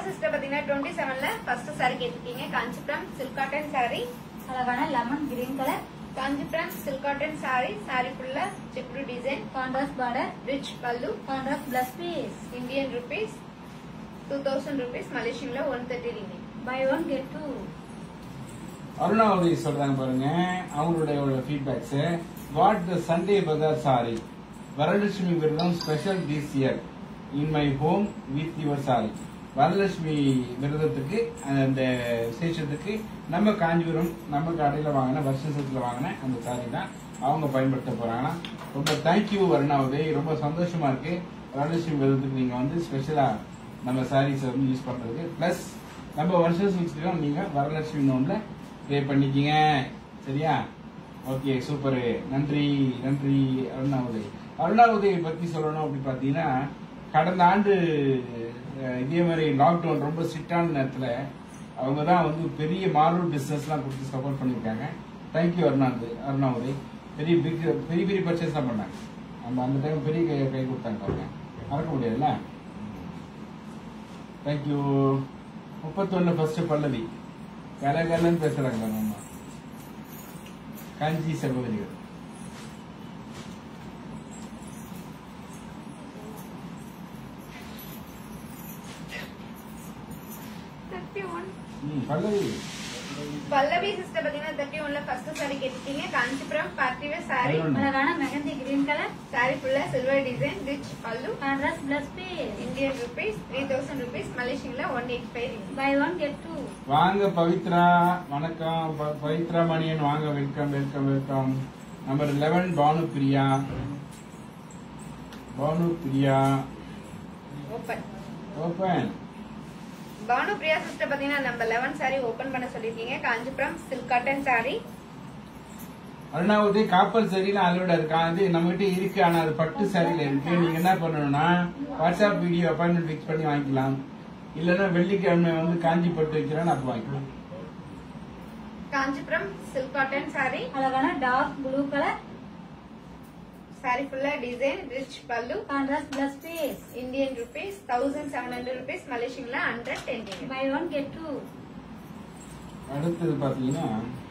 sister பாத்தீங்கன்னா டுவெண்ட்டி செவன்ல ஃபர்ஸ்ட் சாரி கேட்டிருக்கீங்க காஞ்சிபுரம் சில்க் காட்டன் சாரி அழகான lemon green colour Kanchipuram silk cotton sari sorry ஃபுல்லா சிப்ரு டிசைன் கான்ட்ராஸ்ட் பார்டர் ரிச் பல்லு contrast plus piece Indian rupees two thousand rupees மலேசியன்ல one thirty ringgit buy one get two Arunavathi சொல்றாங்க பாருங்க அவங்களுடைய ஃபீட்பேக்ஸ் வாட் த சண்டே பஜார் sari Varalakshmi Vratham special this year in my home with your sari Varalakshmi விரதத்துக்கு அந்த விசேஷத்துக்கு நம்ம காஞ்சிபுரம் நம்ம கடையில வாங்கின வருஷத்துல வாங்கின அந்த சாரி தான் அவங்க பயன்படுத்த போறாங்கன்னா ரொம்ப தேங்க்யூ வருணாவதி ரொம்ப சந்தோஷமா இருக்கு வரலட்சுமி விரதத்துக்கு நீங்க வந்து ஸ்பெஷலா நம்ம சாரீஸ் வந்து யூஸ் பண்றதுக்கு பிளஸ் நம்ம வருஷம் சிக்ஸ்டிலும் நீங்க வரலட்சுமி நோன்ல பே பண்ணிக்கிங்க சரியா ஓகே சூப்பர் நன்றி நன்றி அருணாவுதய் அருணாவுதயை பத்தி சொல்லணும் அப்படி பாத்தீங்கன்னா கடந்த ஆண்டு அஹ், இதே மாதிரி லாக்டவுன் ரொம்ப ஸ்ட்ரிக்டான நேரத்துல அவங்க தான் வந்து பெரிய மாரூல் பிசினஸ்லாம் கொடுத்து சப்போர்ட் பண்ணியிருக்காங்க தேங்க்யூ அருணாவது அருணாவுதய் பெரிய பிக் பெரிய பெரிய பர்ச்சேஸ் தான் பண்ணாங்க அந்த அந்த டைம் பெரிய கை கை கொடுத்தாங்க அவங்க மறக்க முடியாதுல்ல தேங்க்யூ முப்பத்தொன்னு ஃபர்ஸ்ட் பல்லவி கலகலன்னு பேசுறாங்க நம்ம காஞ்சி சகோதரிகள் தேர்ட்டி ஒன் ம், பல்லவி பல்லவி சிஸ்டர் பாத்தீங்கன்னா தேர்ட்டி ஒன்ல ஃபர்ஸ்ட் சாரி கேட்டிருக்கீங்க காஞ்சிபுரம் பார்ட்டிவேர் சாரி பதினொன்னு. அழகான மெகந்தி கிரீன் கலர் சாரி ஃபுல்லா சில்வர் டிசைன் ரிச் பல்லு contrast plus piece Indian rupees three thousand rupees மலேசியன்ல one eight five buy one get two வாங்க பவித்ரா வணக்கம் ப- பவித்ரா மணியன் வாங்க welcome welcome welcome number eleven Banu Priya Banu Priya open open Banu Priya sister பாத்தீங்கன்னா நம்ம லெவன் சாரி ஓபன் பண்ண சொல்லிருக்கீங்க காஞ்சிபுரம் சில்க் காட்டன் சாரி அருணாவதி காப்பல் சரியில அதோட இருக்கா அது நம்ம கிட்ட இருக்கு ஆனா அது பட்டு சாரியில இருக்கு நீங்க என்ன பண்ணணும்னா வாட்ஸ்அப் வீடியோ அப்பாயின்மெண்ட் ஃபிக்ஸ் பண்ணி வாங்கிக்கலாம் இல்லன்னா வெள்ளிக்கிழமை வந்து காஞ்சி பட்டு வைக்கிறேன்னு அப்ப வாங்கிக்கலாம் காஞ்சிபுரம் சில்க் காட்டன் சாரி அழகான டார்க் ப்ளூ கலர் சாரி ஃபுல்லா டிசைன் ரிச் பல்லு contrast plus piece Indian rupees thousand seven hundred rupees மலேசியன்ல hundred ten buy one get two அடுத்தது பாத்தீங்கன்னா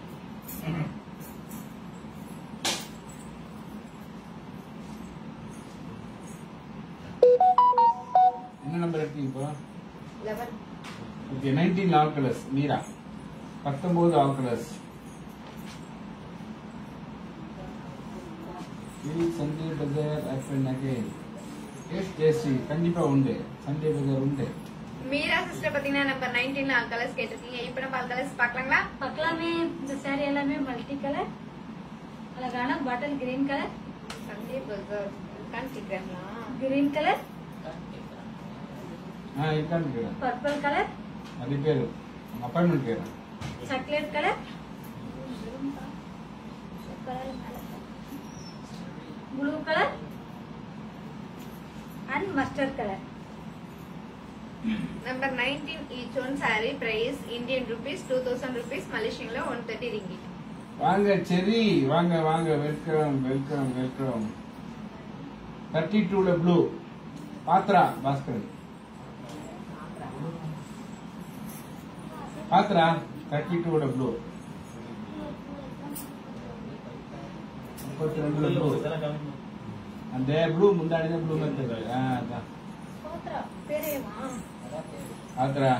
என்ன நம்பர் எடுத்தீங்க இப்போ eleven okay nineteen all colours Meera பத்தொன்பது ஆல் கலர்ஸ் சண்டே பஜார் அண்ட் அகைன் எஸ் ஜெயஸ்ரீ கண்டிப்பா உண்டு சண்டே பஜார் உண்டு மீரா சிஸ்டர் பாத்தீங்கன்னா நம்பர் நைன்டீன் ஆல் கலர்ஸ் கேட்டிருக்கீங்க இப்ப நம்ம ஆல் கலர்ஸ் பாக்கலாங்களா பக்கலாமே இந்த சாரி எல்லாமே மல்டி கலர் அழகான பாட்டில் கிரீன் கலர் சண்டே பஜார் காமிக்கிறேங்களா கிரீன் கலர் ஆ இருக்கான்னு கேட்குறேன் பர்பிள் கலர் அது பேரு அப்பாயின்மெண்ட் கேட்குறேன் chocolate colour blue colour and mustard colour number nineteen each one sorry price Indian rupees two thousand rupees மலேசியன்ல ஒன் தேர்ட்டி ரிங்கி வாங்க செரி வாங்க வாங்க வெல்கம் வெல்கம் வெல்கம் தேர்ட்டி டூல ப்ளூ பாத்ரா பாஸ்கரன் பாத்ரா தேர்ட்டி டூல ப்ளூ முப்பத்தி ரெண்டுல ப்ளூ அந்த ப்ளூ முந்தாடி தான் ப்ளூ மாதிரி தெரியுது. ஆ, அதான் பெரியமா பாத்ரா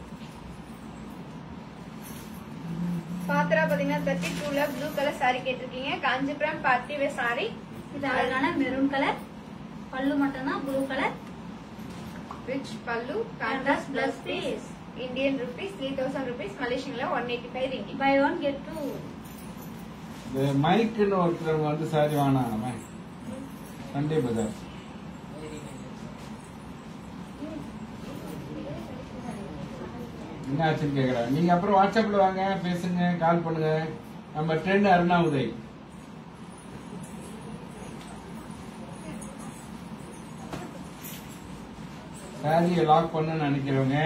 பாத்திரா பாத்தீங்கன்னா தேர்ட்டி டூல ப்ளூ கலர் சாரி கேட்டிருக்கீங்க காஞ்சிபுரம் பார்ட்டி வே சாரி இது அழகான மெரூன் கலர் பல்லு மட்டும்தான் ப்ளூ கலர் ரிச் பல்லு Contrast contrast plus plus piece Indian rupees three thousand rupees மலேசியன்ல one eighty five ringgit buy one get two இந்த மைக்குன்னு ஒருத்தர் வந்து சாரி வாங்கினாங்க சண்டே பஜார் என்ன ஆச்சுன்னு கேக்குறாங்க நீங்க அப்புறம் வாட்ஸ்அப்ல வாங்க பேசுங்க கால் பண்ணுங்க நம்ம ட்ரெண்ட் அருணா உதய் சாரியை லாக் பண்ணணும்னு நினைக்கிறவங்க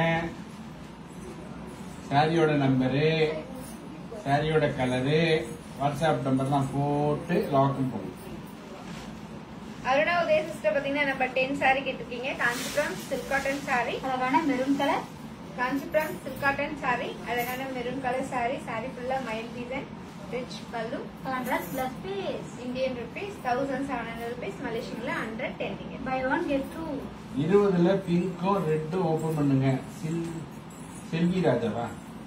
சாரியோட நம்பரு சாரியோட கலரு வாட்ஸ்அப் நம்பர்லாம் போட்டு லாக் பண்ணுங்க அருணா உதய சிஸ்டர் பாத்தீங்கன்னா நம்பர் டென் சாரி கேட்டிருக்கீங்க காஞ்சிபுரம் சில்க் காட்டன் சாரி அழகான maroon colour Kanchipuram silk cotton sorry அழகான மெரூன் கலர் சாரி சாரி ஃபுல்லா மயில் டிசைன் ரிச் பல்லு contrast plus piece Indian rupees thousand seven hundred rupees மலேசியன்ல ஹண்ட்ரட் டென்னிங்க பை ஒன் கெட் டூ இருபதுல பிங்க்கும் ரெட்டும் ஓபன் பண்ணுங்க சில் செல்வி ராஜாவா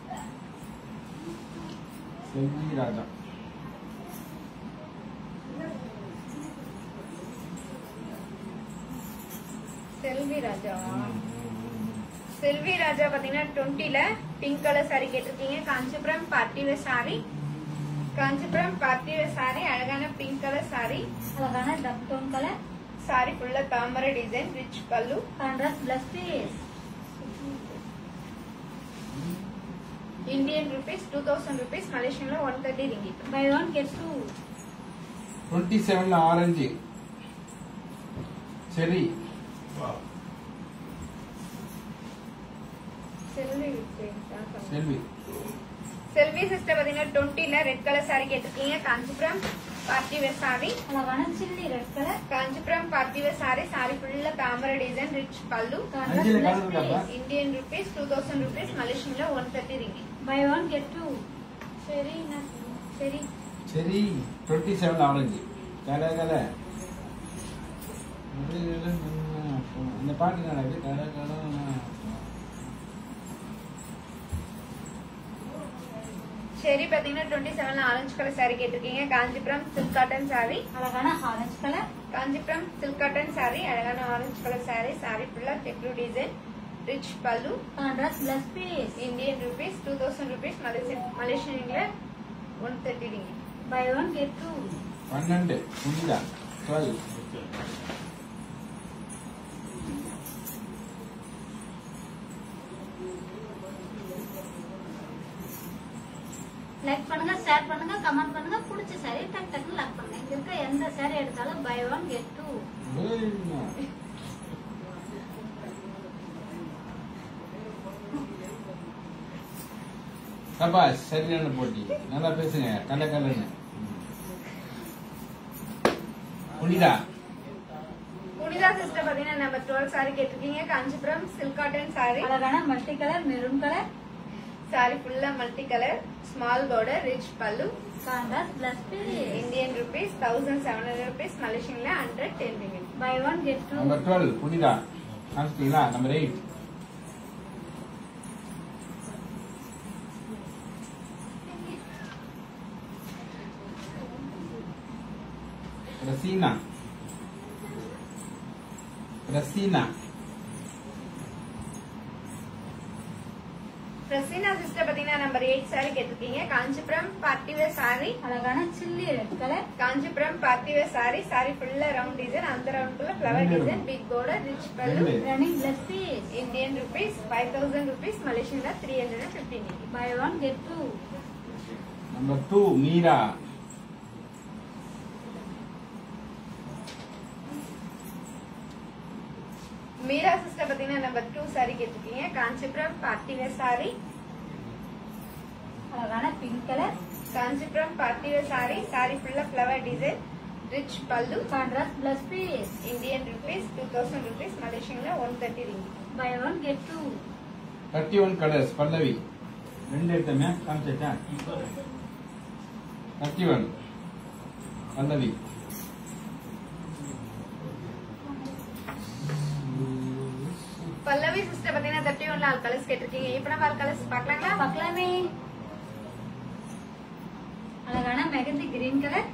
செல்வி ராஜா செல்வி ராஜாவா செல்வி ராஜா பாத்தீங்கன்னா டுவெண்ட்டில பிங்க் கலர் சாரி கேட்டிருக்கீங்க Kanchipuram party wear sari Kanchipuram party wear sari அழகான பிங்க் கலர் சாரி அழகான டப் டோன் கலர் சாரி ஃபுல்லா தாமரை டிசைன் ரிச் பல்லு contrast plus piece Indian rupees two thousand rupees மலேசியன்ல one thirty ringgit buy one get two twenty செவன்ல orange சரி செல்வி செல்வி செல்வி sister பாத்தீங்கன்னா டுவெண்ட்டில ரெட் கலர் சாரி கேட்டிருக்கீங்க காஞ்சிபுரம் பார்ட்டி வேர் சாரி அழகான chilli red colour Kanchipuram party wear sari sorry ஃபுல்லா தாமரை design rich பல்லு அஞ்சுல கான்ட்ராஸ்ட் கலர் பிளஸ் இருக்காப்பா? Piece Indian rupees two thousand rupees மலேசியன்ல one thirty ringgit buy one get two சரி சரி சரி டுவெண்ட்டி செவன் ஆரஞ்சு கல கல இந்த பாட்டு நடக்குது கல கல சரி பாத்தீங்கன்னா டுவெண்ட்டி செவன்ல ஆரஞ்சு கலர் சாரி கேட்டிருக்கீங்க காஞ்சிபுரம் சில்க் காட்டன் சாரி அழகான orange colour Kanchipuram silk cotton sorry அழகான ஆரஞ்சு கலர் சாரி சாரி ஃபுல்லா டெக்ரூ டிசைன் ரிச் பல்லு contrast plus piece Indian rupees two thousand rupees மலேசியன்ல one thirty ringgit buy one get two பன்னெண்டு Punitha twelve like பண்ணுங்க share பண்ணுங்க comment பண்ணுங்க பிடிச்ச சாரி டக் டக்கு லைக் பண்ணுங்க இங்க இருக்க எந்த சாரி எடுத்தாலும் பை ஒன் கெட் டூ சபாஷ் சரியான போட்டி நல்லா பேசுங்க கல கலன்னு புனிதா புனிதா சிஸ்டர் பாத்தீங்கன்னா நம்பர் டுவெல் சாரி கேட்டிருக்கீங்க காஞ்சிபுரம் சில்க் காட்டன் சாரி அழகான multi colour maroon colour sorry ஃபுல்லா multi colour small border rich பல்லு contrast plus piece Indian rupees thousand seven hundred rupees மலேசியன்ல hundred ten ringgit buy one get two number twelve Punitha காமிச்சிட்டீங்களா number eight Raseena Raseena Praseena sister பாத்தீங்கன்னா number eight sari கேட்டிருக்கீங்க Kanchipuram party wear sari அழகான chilli red colour Kanchipuram party wear sari sorry ஃபுல்லா round design அந்த ரவுண்டுக்குள்ள flower design big border rich பல்லு ரெண்டு. Running plus piece Indian rupees five thousand rupees மலேசியன்ல three hundred and fifty buy one get two number two Meera Meera sister பாத்தீங்கன்னா number two sari கேட்டிருக்கீங்க Kanchipuram party wear sari அழகான pink colour Kanchipuram party wear sari sorry ஃபுல்லா flower design rich பல்லு contrast plus piece Indian rupees two thousand rupees மலேசியன்ல one thirty ringgit buy one get two thirty one colours Pallavi ரெண்டு எடுத்தமே காமிச்சா thirty one Pallavi Pallavi sister பாத்தீங்கன்னா thirty ஒன்ல all colours கேட்டிருக்கீங்க இப்ப நம்ம ஆல் கலர்ஸ் பாக்கலாங்களா பார்க்கலாமே அழகான mehndi green colour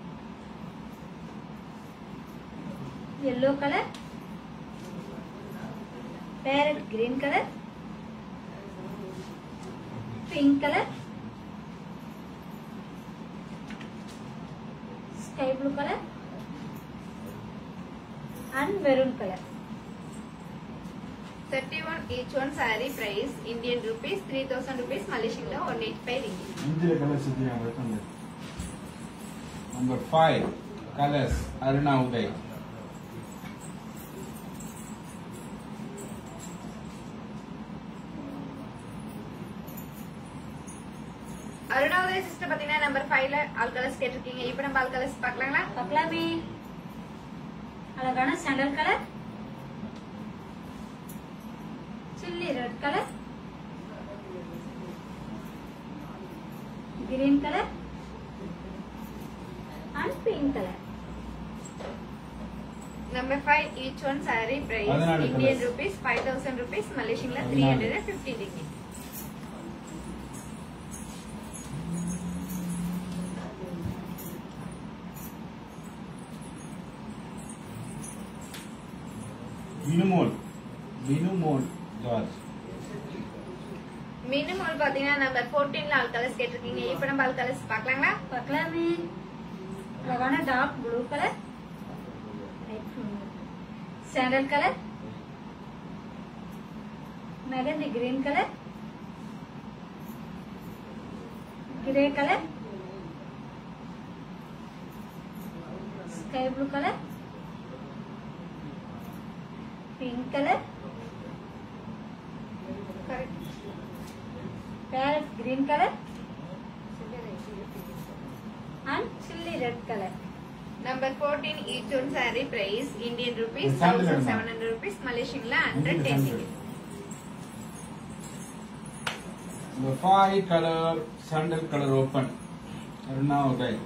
yellow colour parrot green colour pink colour sky blue colour and maroon colour thirty one each one sorry price Indian rupees three thousand rupees மலேசியன்ல one eight five ringgit அஞ்சுல colours வச்சிருக்காங்க number five colours Aruna Uday அருணாவுதய sister பாத்தீங்கன்னா number ஃபைவ்ல all colours கேட்டிருக்கீங்க இப்ப நம்ம all colours பாக்கலாங்களா பார்க்கலாமே அழகான sandal colour chilli red colour color and pink color. Number five, each one saree price பதினாலு Indian colours. rupees five thousand rupees, Malaysian la பதினாலு. three hundred and fifty ringgit. Minumol Minumol George மினிமம் பாத்தீங்கன்னா number ஃபோர்டீன்ல all colours கேட்டிருக்கீங்க இப்ப நம்ம all colours பாக்கலாங்களா பார்க்கலாமே அழகான dark blue colour sandal colour mehndi green colour grey colour sky blue colour pink colour parrot green colour and chilli red color. Number fourteen each one saree price Indian rupees ஒரு sample thousand வேணுமா? seven hundred rupees, Malaysian la hundred உங்களுக்கு ten sample. ringgit. இந்த five colour sandal colour open Aruna Uday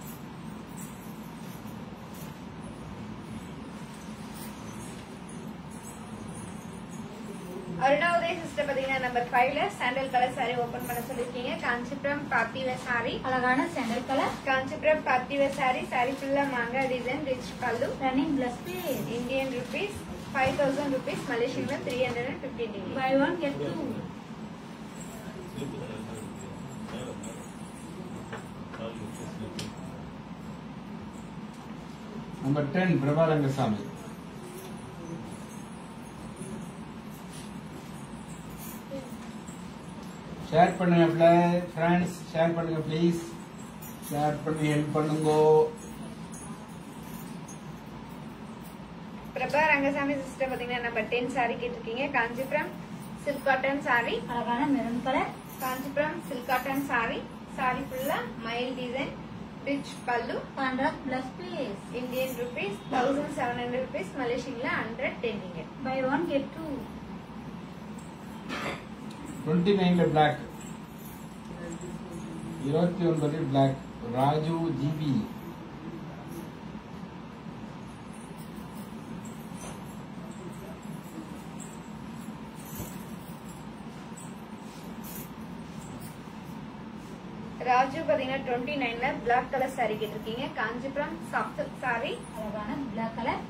அருணாவுதய sister பாத்தீங்கன்னா number ஃபைவ்ல sandal colour saree open பண்ண சொல்லிருக்கீங்க Kanchipuram party wear saree அழகான sandal colour Kanchipuram party wear saree saree ஃபுல்லா மாங்கா டிசைன் ரிச் பல்லு running plus piece Indian rupees five thousand rupees மலேசியன்ல three hundred and fifteen degree buy one get two number ten Prabha Rangasamy share பண்ணுங்க friends share பண்ணுங்க please share பண்ணி help பண்ணுங்க Prabha Rangasamy sister பாத்தீங்கன்னா number ten saree கேட்டிருக்கீங்க Kanchipuram silk cotton saree அழகான maroon colour Kanchipuram silk cotton saree saree ஃபுல்லா மயில் டிசைன் ரிச் பல்லு contract plus piece Indian rupees thousand seven hundred rupees மலேசியன்ல hundred ten degree buy one get two twenty நைன்ல black இருபத்தி ஒன்பது black Raju GB Raju பாத்தீங்கன்னா twenty நைன்ல பிளாக் கலர் saree கேட்டிருக்கீங்க காஞ்சிபுரம் சாஃப்ட் saree அழகான black colour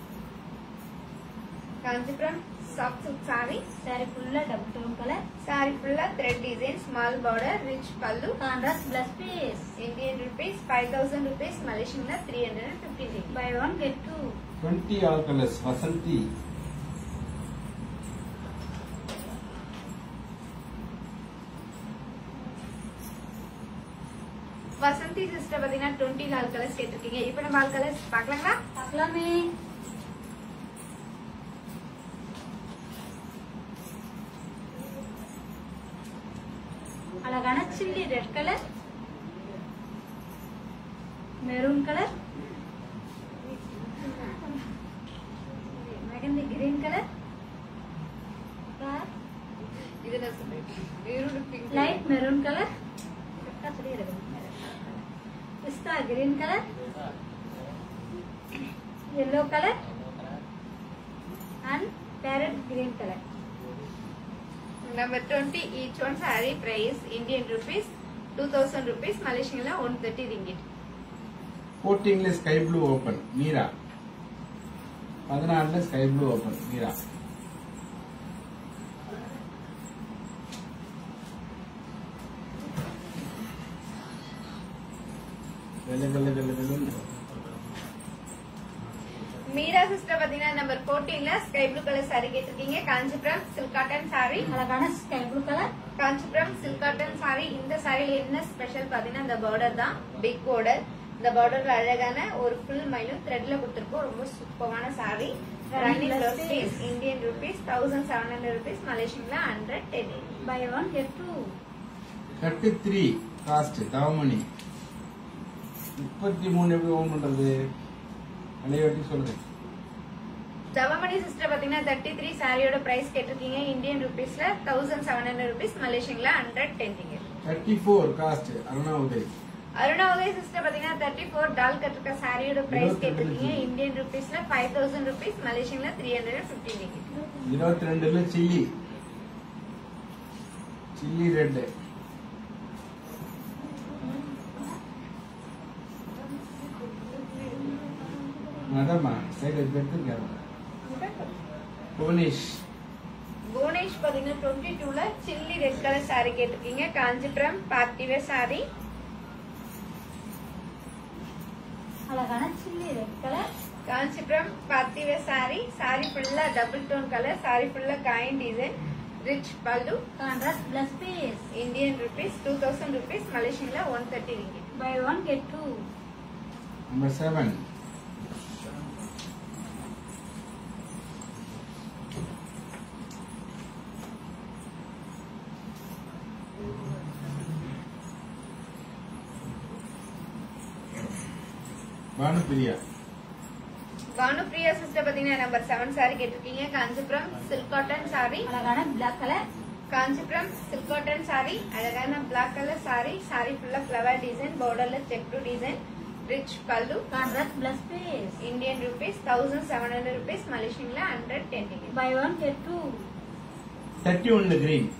Kanchipuram soft silk saree sari ஃபுல்லா double tone colour saree ஃபுல்லா thread design small border rich பல்லு contract plus piece Indian rupees five thousand rupees மலேசியன்ல three hundred and fifty degree buy one get two twenty all colours Vasanthi Vasanthi sister பாத்தீங்கன்னா twenty நாலு colours கேட்டிருக்கீங்க இப்ப நம்ம all colours பாக்கலாங்களா பார்க்கலாமே அழகான chilli red colour maroon colour mehndi green colour இது நான் சொல்றேன் லைட் மெரூன் கலர் பிஸ்தா green colour yellow colour and parrot green colour Number 20, each one saree price Indian rupees 2000 rupees, Malaysian la 130 ringgit. ஃபோர்டீன்ல sky blue open Meera பதினாலுல sky blue open Meera வெள்ளை வெள்ளை வெள்ளை வெள்ளை மீரா சிஸ்டர் பாத்தீங்கன்னா நம்பர் 14 ல ஸ்கை ப்ளூ கலர் saree கேட்டிருக்கீங்க Kanchipuram silk cotton saree அழகான sky blue colour Kanchipuram silk cotton saree இந்த சாரில என்ன ஸ்பெஷல் பாத்தீங்கன்னா இந்த பார்டர் தான் பிக் பார்டர் இந்த பார்டர்ல அழகான ஒரு ஃபுல் மயிலும் த்ரெட்ல கொடுத்திருக்கோம் ரொம்ப சூப்பரான saree running Running rupees blouse. Indian rupees thousand seven hundred rupees மலேசியன்ல hundred ten buy one get two thirty three cost Thavamani முப்பத்தி மூணு எப்படி ஓன் பண்றது அலைய வட்டி சொல்றேன் தவமணி சிஸ்டர் பாத்தீங்கன்னா தேர்ட்டி த்ரீ சாரியோட பிரைஸ் கேட்டிருக்கீங்க இந்தியன் ருபீஸ்ல தௌசண்ட் செவன் ஹண்ட்ரட் ருபீஸ் மலேசியன்ல hundred ten thirty four cost Aruna Uday Aruna Uday sister பாத்தீங்கன்னா தேர்ட்டி ஃபோர் டால் கட்டிருக்க சாரியோட பிரைஸ் இருபத்தி ரெண்டு கேட்டிருக்கீங்க ஜி. இந்தியன் ருபீஸ்ல ஃபைவ் தௌசண்ட் ருபீஸ் மலேசியன்ல த்ரீ ஹண்ட்ரட் ஃபிஃப்டி ரிங்கிட் இருபத்தி ரெண்டுல சில்லி சில்லி ரெட் அதாம்மா சைடு எடுத்துருக்காங்க புவனேஷ் புவனேஷ் பாத்தீங்கன்னா டுவெண்ட்டி டூல சில்லி ரெட் கலர் சாரி கேட்டிருக்கீங்க காஞ்சிபுரம் பார்ட்டிவே சாரி அழகான chilli red colour Kanchipuram party wear sari sorry ஃபுல்லா டபுள் டோன் கலர் சாரி ஃபுல்லா காயின் டிசைன் ரிச் பல்லு contrast plus piece Indian rupees two thousand rupees மலேசியன்ல one thirty ringgit buy one get two number seven Banupriya Banupriya sister பாத்தீங்கன்னா number seven sari கேட்டிருக்கீங்க Kanchipuram silk cotton sorry அழகான black colour Kanchipuram silk cotton sorry அழகான black colour sorry sorry ஃபுல்லா flower design பார்டர்ல checked design rich பல்லு contrast plus piece Indian rupees thousand seven hundred rupees மலேசியன்ல hundred ten degree buy one get two thirty ஒன்னு green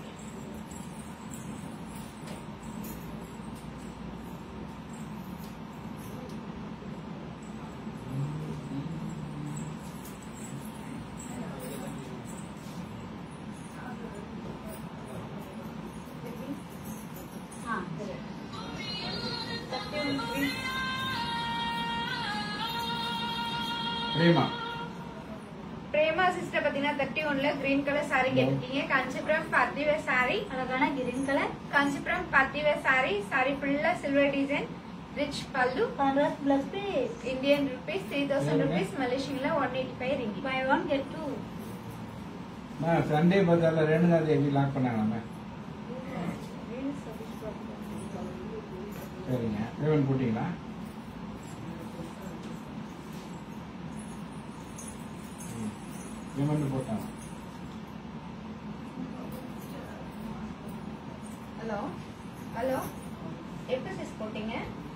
ஆ சரி Prema Prema sister பாத்தீங்கன்னா thirty ஒன்ல கிரீன் கலர் சாரி கேட்டிருக்கீங்க காஞ்சிபுரம் பார்த்திவேர் சாரி அழகான green colour Kanchipuram party wear sari sorry ஃபுல்லா சில்வர் டிசைன் ரிச் பல்லு contrast plus piece Indian rupees three thousand rupees மலேசியன்ல one eighty five ringgit buy one get two Sunday பஜார்ல ரேணுகா தேவி லாக் பண்ணாங்களாமே சரிங்க payment போட்டீங்களா payment போட்டாங்க hello hello எப்போ சிஸ் போட்டீங்க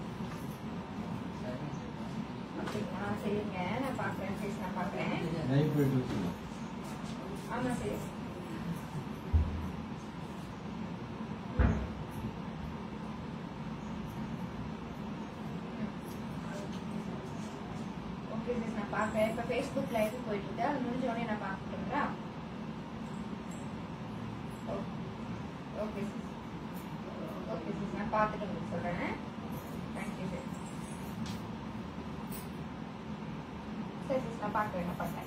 அப்படிங்களா சரிங்க நான் பார்க்குறேன் சிஸ் நான் பார்க்குறேன் லைவ் போயிட்டு இருக்குங்க ஆமா சிஸ் ஓகே சிஸ் நான் பார்க்குறேன் இப்போ ஃபேஸ்புக் லைவ் போயிட்டு இருக்கு அது முடிஞ்ச உடனே நான் பார்க்கட்டுங்களா ஓகே சிஸ் ஓகே சிஸ் நான் பார்த்துட்டு உங்களுக்கு சொல்கிறேன் தேங்க்யூ சிஸ் சரி சிஸ் நான் பார்க்குறேன் நான் பார்க்குறேன்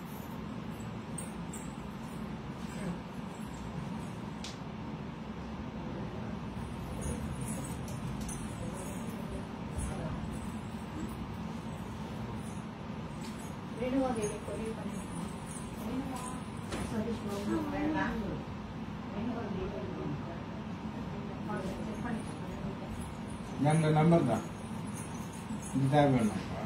ரேணுகா தேவி கொரியர் பண்ணிருக்கோம் சதீஷ் பாபு வேண்டாம் ரேணுகா தேவி செக் பண்ணிட்டு அந்த நம்பர் தான் இது தேவை வேணும்ப்பா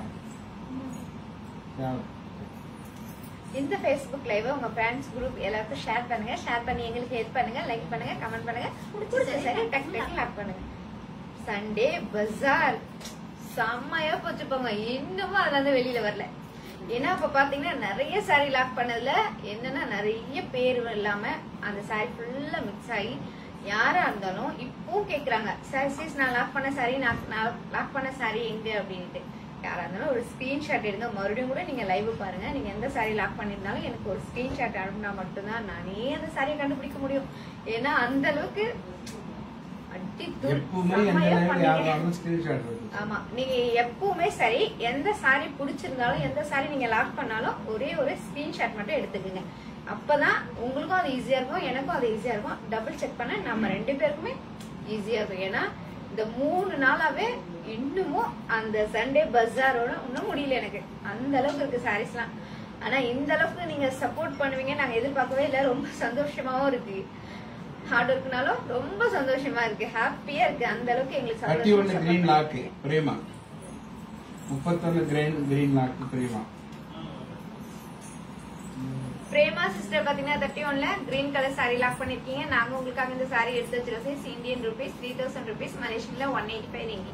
தேவை இந்த ஃபேஸ்புக் லைவ் உங்க ஃப்ரெண்ட்ஸ் குரூப் எல்லாருக்கும் ஷேர் பண்ணுங்க ஷேர் பண்ணி எங்களுக்கு ஹெல்ப் பண்ணுங்க லைக் பண்ணுங்க கமெண்ட் பண்ணுங்க பிடிச்ச சரி டக் டக் லாக் பண்ணுங்க சண்டே பஜார் செம்மையா போச்சு போங்க இன்னமும் அதுல இருந்து வெளியில வரல ஏன்னா இப்ப பாத்தீங்கன்னா நிறைய சாரி லாக் பண்ணதுல என்னன்னா நிறைய பேர் இல்லாம அந்த சாரி ஃபுல்லா மிக்ஸ் ஆகி யாரா இருந்தாலும் இப்பவும் கேக்குறாங்க சாரி சீஸ் நான் லாக் பண்ண சாரி நான் லாக் பண்ண சாரி எங்க அப்படின்ட்டு யாரா இருந்தாலும் ஒரு ஸ்கிரீன்ஷாட் எடுங்க மறுபடியும் கூட நீங்க லைவ் பாருங்க நீங்க எந்த சாரி லாக் பண்ணிருந்தாலும் எனக்கு ஒரு ஸ்கிரீன்ஷாட் அனுப்புனா மட்டும்தான் நானே அந்த சாரியை கண்டுபிடிக்க முடியும் ஏன்னா அந்த அளவுக்கு அடி தூள் எப்பவுமே எந்த செம்மையா லைவ் பண்ணீங்க. யாரும் ஸ்கிரீன்ஷாட் இருக்கு ஆமா நீங்க எப்பவுமே சரி எந்த சாரி பிடிச்சிருந்தாலும் எந்த சாரி நீங்க லாக் பண்ணாலும் ஒரே ஒரு ஸ்கிரீன்ஷாட் மட்டும் எடுத்துக்கோங்க அப்பதான் உங்களுக்கும் அது ஈஸியா இருக்கும் எனக்கும் அது ஈஸியா இருக்கும் டபுள் செக் பண்ண நம்ம ரெண்டு பேருக்குமே ஈஸியா இருக்கும் ஏன்னா இந்த மூணு நாளாவே இன்னமும் அந்த சண்டே பஜாரோட இன்னும் முடியல எனக்கு அந்த அளவுக்கு இருக்கு சாரீஸ்லாம் ஆனா இந்த அளவுக்கு நீங்க சப்போர்ட் பண்ணுவீங்க நாங்க எதிர்பார்க்கவே இல்லை ரொம்ப சந்தோஷமாவும் இருக்கு ஹார்ட் ஒர்க்னாலும் ரொம்ப சந்தோஷமா இருக்கு ஹாப்பியா இருக்கு அந்த அளவுக்கு எங்களுக்கு தேர்ட்டி ஒன்னு சந்தோஷம் கிரீன் support லாக்கு பிரேமா முப்பத்தொன்னு green green lock Prema Prema sister பாத்தீங்கன்னா தேர்ட்டி ஒன்ல கிரீன் கலர் saree லாக் பண்ணிருக்கீங்க நாங்க உங்களுக்காக இந்த saree எடுத்து வச்சிருக்கோம் Indian rupees three thousand rupees மலேசியன்ல one eighty five ringgit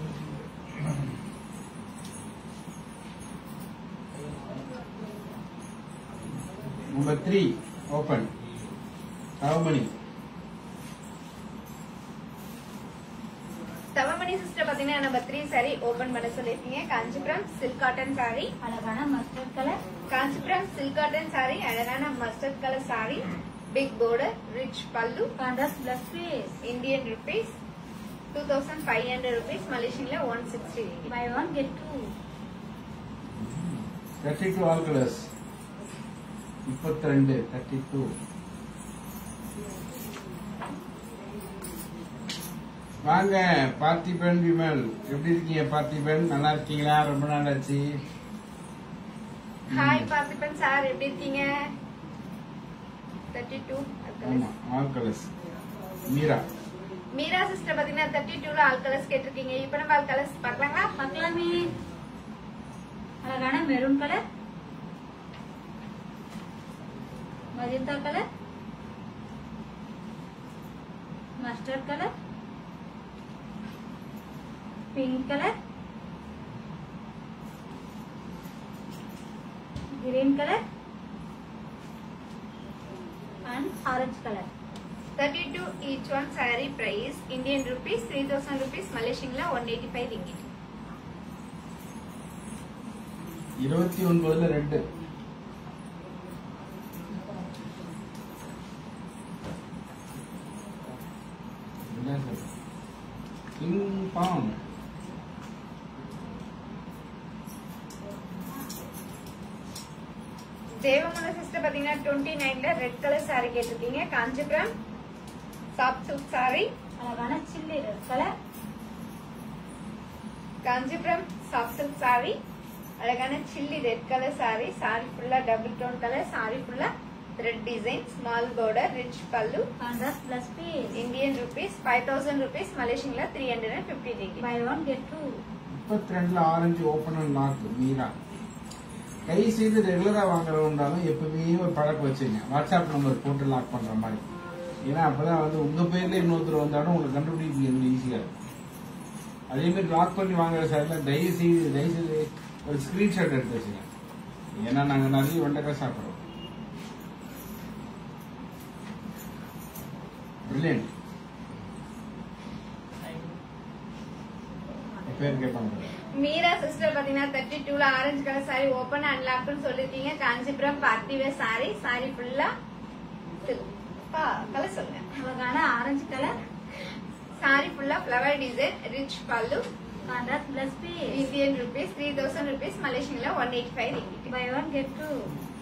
number three open Thavamani Thavamani sister பாத்தீங்கன்னா நம்பர் த்ரீ saree ஓபன் பண்ண சொல்லிருக்கீங்க காஞ்சிபுரம் சில்க் காட்டன் saree அழகான mustard colour Kanchipuram silk cotton saree அழகான mustard colour saree big border rich பல்லு contrast plus piece Indian rupees two thousand five hundred rupees மலேசியன்ல one sixty buy one get two thirty two all colours முப்பத்தி ரெண்டு thirty two வாங்க பார்த்திபன் விமல் எப்படி இருக்கீங்க பார்த்திபன் நல்லா இருக்கீங்களா ரொம்ப நாள் ஆச்சு ஹாய் பார்த்திபன் சார் எப்படி இருக்கீங்க தேர்ட்டி டூ ஆமா all colours Meera Meera sister பாத்தீங்கன்னா தேர்ட்டி டூல ஆல் கலர்ஸ் கேட்டிருக்கீங்க இப்ப நம்ம ஆல் கலர்ஸ் பார்க்கலாங்களா பார்க்கலாமே அழகான maroon colour magenta colour mustard colour pink colour green colour and orange colour thirty two each one saree price Indian rupees three thousand rupees மலேசியன்ல one eighty five ringgit இருபத்தி ஒன்பதுல ரெண்டு என்ன சார் பிங் பாங் தேவமன சிஸ்டர் பாத்தீங்கன்னா டுவெண்ட்டி நைன்ல ரெட் கலர் saree கேட்டிருக்கீங்க காஞ்சிபுரம் சாப் சில்க் saree அழகான chilli red colour Kanchipuram soft silk saree அழகான chilli red colour saree saree ஃபுல்லா டபுள் டோன் கலர் saree ஃபுல்லா thread design small border rich பல்லு contrast plus piece Indian rupees five thousand rupees மலேசியன்ல three hundred and fifty degree buy one get two முப்பத்தி ரெண்டுல orange open and lock Meera கை செய்து ரெகுலரா வாங்குறவண்டாலும் எப்பவுமே ஒரு பழக்கம் வச்சுங்க வாட்ஸ்அப் நம்பர் போட்டு லாக் பண்ற மாதிரி ஏன்னா அப்பதான் வந்து உங்க பேர்ல இன்னொருத்தர் வந்தாலும் உங்களுக்கு கண்டுபிடிக்க ஈஸியா இருக்கும் அதே மாதிரி லாக் பண்ணி வாங்குற சார்ல தயவு செய்து தயவு செய்து ஒரு ஸ்கிரீன்ஷாட் எடுத்து வச்சுங்க ஏன்னா நாங்க நிறைய வெண்டைக்காய் சாப்பிடுறோம் பிரில்லியன்ட் பேர் கேட்பாங்க மீரா சிஸ்டர் பாத்தீங்கன்னா தேர்ட்டி டூல orange colour saree open and லாக்னு சொல்லிருக்கீங்க Kanchipuram party wear saree saree ஃபுல்லா கலர் சொல்லுங்க அழகான ஆரஞ்சு கலர் saree ஃபுல்லா ஃபிளவர் டிசைன் ரிச் பல்லு contrast plus piece Indian rupees three thousand rupees மலேசியன்ல one eighty five ringgit buy one get two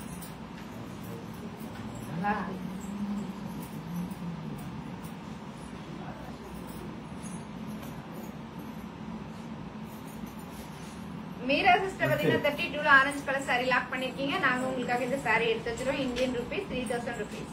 Meera sister பாத்தீங்கன்னா thirty டூல ஆரஞ்சு கலர் saree லாக் பண்ணிருக்கீங்க நாங்க உங்களுக்காக இந்த saree எடுத்து வச்சிருக்கோம் Indian rupees three thousand rupees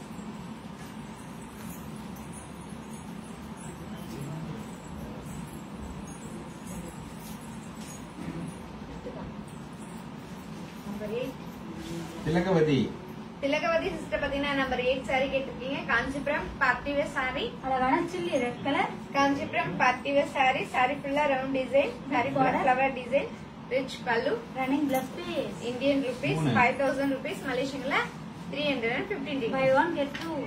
number eight Thilagavathi Thilagavathi sister பாத்தீங்கன்னா நம்பர் எயிட் saree கேட்டிருக்கீங்க காஞ்சிபுரம் பார்ட்டிவேர் saree அழகான chilli red colour Kanchipuram party wear saree saree ஃபுல்லா ரவுண்ட் டிசைன் saree ஃபுல்லா Border. ஃபிளவர் டிசைன் ரிச் பல்லு running plus piece Indian rupees மூணு. Five thousand rupees மலேசியன்ல three hundred and fifteen buy one get two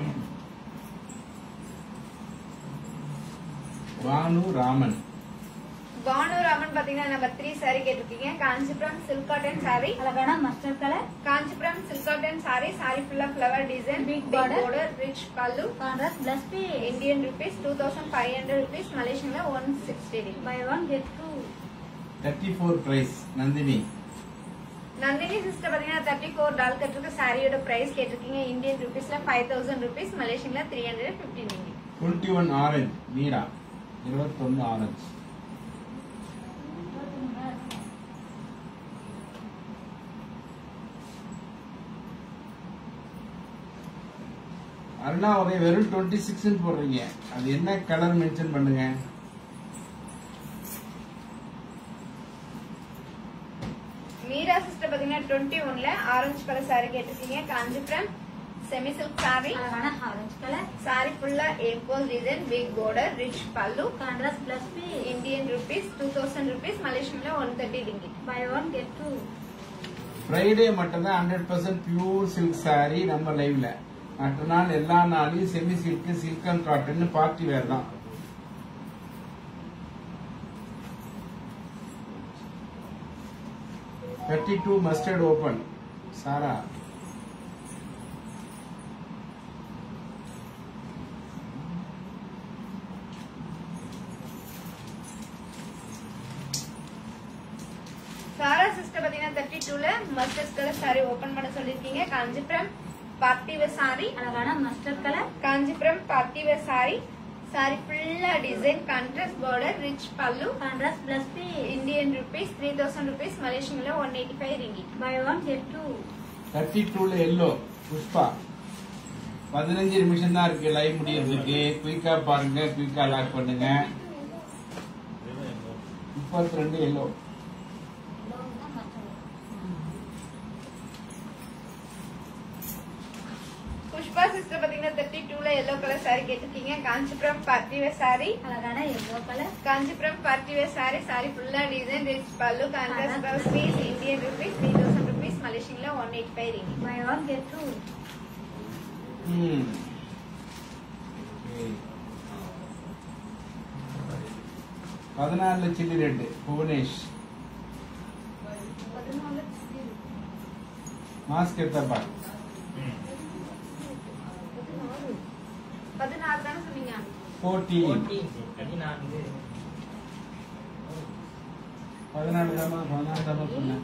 Bhanu Raman Bhanu Raman பாத்தீங்கன்னா number three saree கேட்டிருக்கீங்க Kanchipuram silk cotton saree அழகான mustard colour Kanchipuram silk cotton saree saree ஃபுல்லா flower design Big big border. border rich பல்லு contrast plus piece Indian rupees two thousand five hundred rupees மலேசியன்ல one sixty buy one get two thirty four price Nandini Nandini sister பாத்தீங்கன்னா thirty four doll கட்டிருக்க சாரியோட price கேட்டிருக்கீங்க Indian ருபீஸ்ல five thousand rupees மலேசியன்ல three hundred fifteen twenty one orange Meera இருபத்தொன்னு orange Aruna ஒரே வெறும் டுவெண்ட்டி சிக்ஸ் போடுறீங்க அது என்ன கலர் மென்ஷன் பண்ணுங்க மீரா சிஸ்டர் பாத்தீங்கன்னா டுவெண்ட்டி ஒன்ல ஆரஞ்சு கலர் சாரி கேட்டிருக்கீங்க காஞ்சிபுரம் செமி சில்க் சாரி அழகான ஆரஞ்சு கலர் சாரி ஃபுல்லா emboss design big border rich பல்லு contrast blouse p Indian rupees two thousand rupees மலேசியன்ல one thirty ringgit buy one get two Friday மட்டும்தான் hundred percent pure silk saree நம்ம லைவ்ல மற்ற நாள் எல்லா நாளையும் semi silk silk and cotton party wear தான் தேர்ட்டி டூ மஸ்டர்ட் ஓபன் சாரா Sara sister பாத்தீங்கன்னா தேர்ட்டி டூல மஸ்டர்ட் கலர் சாரி ஓபன் பண்ண சொல்லிருக்கீங்க காஞ்சிபுரம் பார்ட்டி வேர் சாரி அழகான mustard colour Kanchipuram party wear sari sorry ஃபுல்லா டிசைன் கான்ட்ராஸ்ட் border ரிச் பல்லு contrast blouse p Indian rupees three thousand rupees மலேசியன்ல one eighty five ringgit buy one get two thirty டூல yellow Pushpa பதினஞ்சு நிமிஷம் தான் இருக்கு லைவ் முடியறதுக்கு குயிக்கா பாருங்க குயிக்கா லாக் பண்ணுங்க முப்பத்தி ரெண்டு எல்லோ புஷ்பா சிஸ்டர் பாத்தீங்கன்னா தேர்ட்டி டூல எல்லோ கலர் சாரி கேட்டிருக்கீங்க காஞ்சிபுரம் பார்ட்டி வேர் சாரி அழகான yellow colour Kanchipuram party wear sari sorry ஃபுல்லா டிசைன் ரிச் பல்லு contrast blouse piece Indian rupees three thousand rupees மலேசியன்ல one eighty five ringgit buy one get two hmm. Okay. பதினாலுல chilli ரெண்டு Bhuvanesh mask எடுத்தப்பா பதினாறு தானே சொன்னீங்க ஃபோர்டீன் பதினாலு தாமா பதினாலு தாமா சொன்னேன்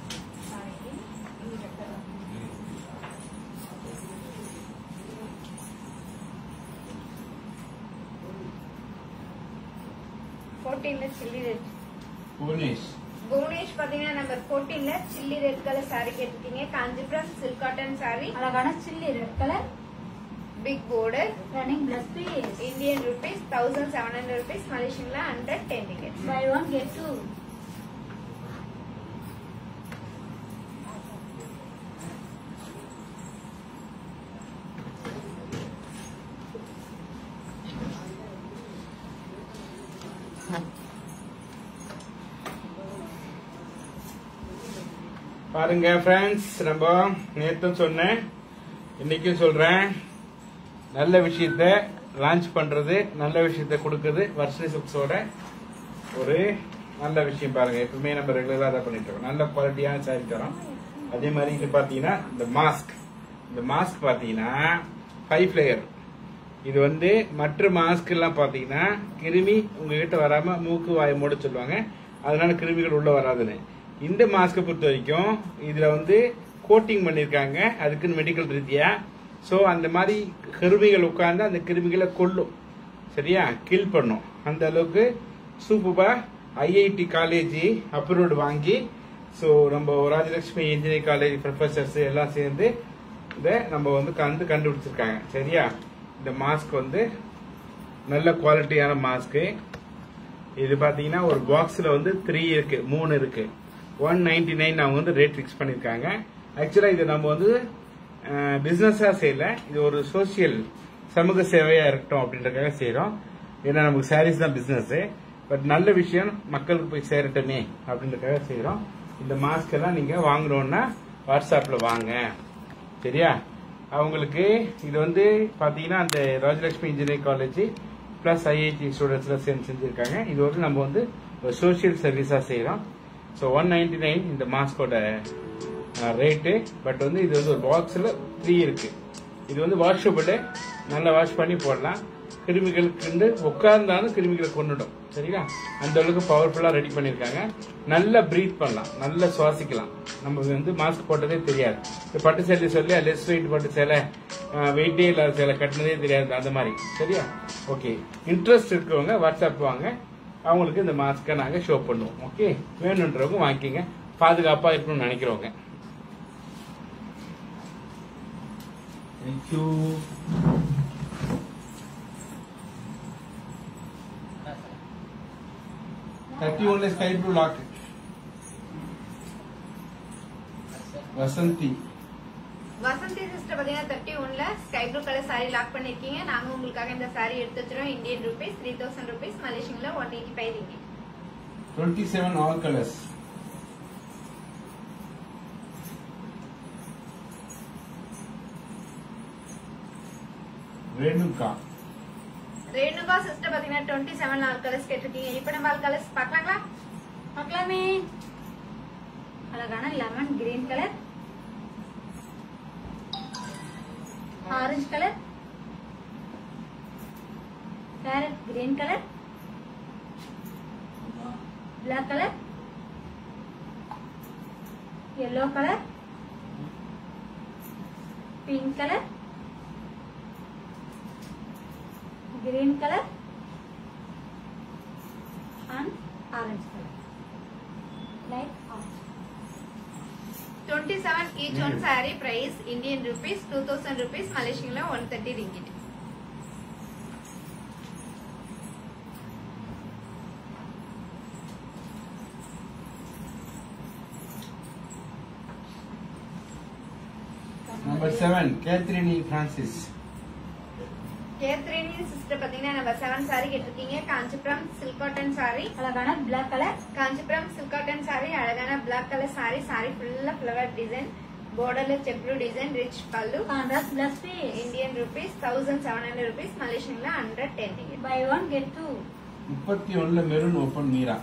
ஃபோர்டீன்ல சில்லி ரெட் புவனேஷ் புவனேஷ் பாத்தீங்கன்னா நம்பர் ஃபோர்டீன்ல சில்லி ரெட் கலர் சாரி கேட்டிருக்கீங்க காஞ்சிபுரம் சில்க் காட்டன் சாரி அழகான chilli red colour big border running blouse p Indian rupees thousand seven hundred rupees மலேசியன்ல hundred ten ticket buy one get two பாருங்க friends நம்ம நேத்தும் சொன்னேன் இன்னைக்கும் சொல்றேன் நல்ல விஷயத்த லான்ச் பண்றது நல்ல விஷயத்த கொடுக்கறது வர்ஷனி சிப்ஸோட ஒரு நல்ல விஷயம் பாருங்க எப்பவுமே நம்ம ரெகுலரா அதை பண்ணிட்டு இருக்கோம் நல்ல குவாலிட்டியான சாரி தரோம் அதே மாதிரி இது பாத்தீங்கன்னா இந்த மாஸ்க் இந்த மாஸ்க் பாத்தீங்கன்னா ஃபைவ் லேயர் இது வந்து மற்ற மாஸ்க் எல்லாம் பாத்தீங்கன்னா கிருமி உங்ககிட்ட வராம மூக்கு வாய் மூட சொல்லுவாங்க அதனால கிருமிகள் உள்ள வராதுன்னு இந்த மாஸ்கை பொறுத்த வரைக்கும் இதுல வந்து கோட்டிங் பண்ணிருக்காங்க அதுக்குன்னு மெடிக்கல் ரீதியா சோ அந்த மாதிரி கிருமிகள் உட்கார்ந்து அந்த கிருமிகளை கொல்லும் சரியா கில் பண்ணும் அந்த அளவுக்கு சூப்பரா ஐஐடி காலேஜ் அப்ரூவ்டு வாங்கி ஸோ நம்ம ராஜலட்சுமி இன்ஜினியரிங் காலேஜ் ப்ரொஃபசர்ஸ் எல்லாம் சேர்ந்து இதை நம்ம வந்து கண்டு கண்டுபிடிச்சிருக்காங்க சரியா இந்த மாஸ்க் வந்து நல்ல குவாலிட்டியான மாஸ்க்கு இது பாத்தீங்கன்னா ஒரு பாக்ஸ்ல வந்து த்ரீ இருக்கு மூணு இருக்கு ஒன் நைன்டி நைன் அவங்க வந்து ரேட் ஃபிக்ஸ் பண்ணிருக்காங்க ஆக்சுவலா இது நம்ம வந்து பிசினஸா செய்யல இது ஒரு சோசியல் சமூக சேவையா இருக்கட்டும் அப்படின்றதுக்காக செய்யறோம் ஏன்னா நமக்கு சாரீஸ் தான் பிசினஸ் பட் நல்ல விஷயம் மக்களுக்கு போய் சேரட்டுமே அப்படின்றதுக்காக செய்யறோம் இந்த மாஸ்க் எல்லாம் நீங்க வாங்கணும்னா வாட்ஸ்அப்ல வாங்க சரியா அவங்களுக்கு இது வந்து பாத்தீங்கன்னா அந்த Rajalakshmi engineering college plus IIT ஸ்டூடெண்ட்ஸ்லாம் சேர்ந்து செஞ்சிருக்காங்க இது வந்து நம்ம வந்து ஒரு சோஷியல் சர்வீஸா செய்யறோம் ஸோ ஒன் நைன்டி நைன் இந்த மாஸ்கோட ரேட்டு பட் வந்து இது வந்து ஒரு பாக்ஸ்ல த்ரீ இருக்கு இது வந்து வாஷபிள் நல்லா வாஷ் பண்ணி போடலாம் கிருமிகளுக்கு உட்கார்ந்தாலும் கிருமிகளை கொண்டுடும் சரிங்களா அந்த அளவுக்கு பவர்ஃபுல்லா ரெடி பண்ணிருக்காங்க நல்லா பிரீத் பண்ணலாம் நல்லா சுவாசிக்கலாம் நம்ம வந்து மாஸ்க் போட்டதே தெரியாது இந்த பட்டு சேலை சொல்லி லெஸ் வெயிட் பட்டு சேலை வெயிட்டே இல்லாத சேலை கட்டினதே தெரியாது அந்த மாதிரி சரியா ஓகே இன்ட்ரெஸ்ட் இருக்கவங்க வாட்ஸ்அப் வாங்க அவங்களுக்கு இந்த மாஸ்க்கை நாங்க ஷோ பண்ணுவோம் ஓகே வேணுன்றவங்க வாங்கிக்கோங்க பாதுகாப்பா இருக்கணும்னு நினைக்கிறவங்க தேங்க்யூ தேர்ட்டி ஒன்ல sky blue lock Vasanthi Vasanthi sister பாத்தீங்கன்னா தேர்ட்டி ஒன்ல sky blue colour sari lock பண்ணிருக்கீங்க நாங்க உங்களுக்காக இந்த சாரி எடுத்து வச்சிரோம் Indian rupees three thousand rupees மலேசியன்ல one eighty five ringgit twenty seven all colours Renuka Renuka sister பாத்தீங்கன்னா டுவெண்ட்டி செவன் ஆல் கலர்ஸ் கேட்டிருக்கீங்க இப்ப நம்ம ஆல் கலர்ஸ் பாக்கலாங்களா பார்க்கலாமே அழகான lemon green colour orange colour parrot green colour black colour yellow colour pink colour green colour and orange colour light orange twenty seven each one sorry price Indian rupees two thousand rupees மலேசியன்ல one thirty ringgit number seven Catherine Francis Catherine sister பாத்தீங்கன்னா நம்ம seven sari கேட்டிருக்கீங்க Kanchipuram silk cotton sorry அழகான black colour Kanchipuram silk cotton sorry அழகான black colour sorry sorry ஃபுல்லா flower design பார்டர்ல செப்ரூ design rich பல்லு contrast plus piece Indian rupees thousand seven hundred rupees மலேசியன்ல hundred ten ticket buy one get two முப்பத்தி ஒண்ணுல maroon open Meera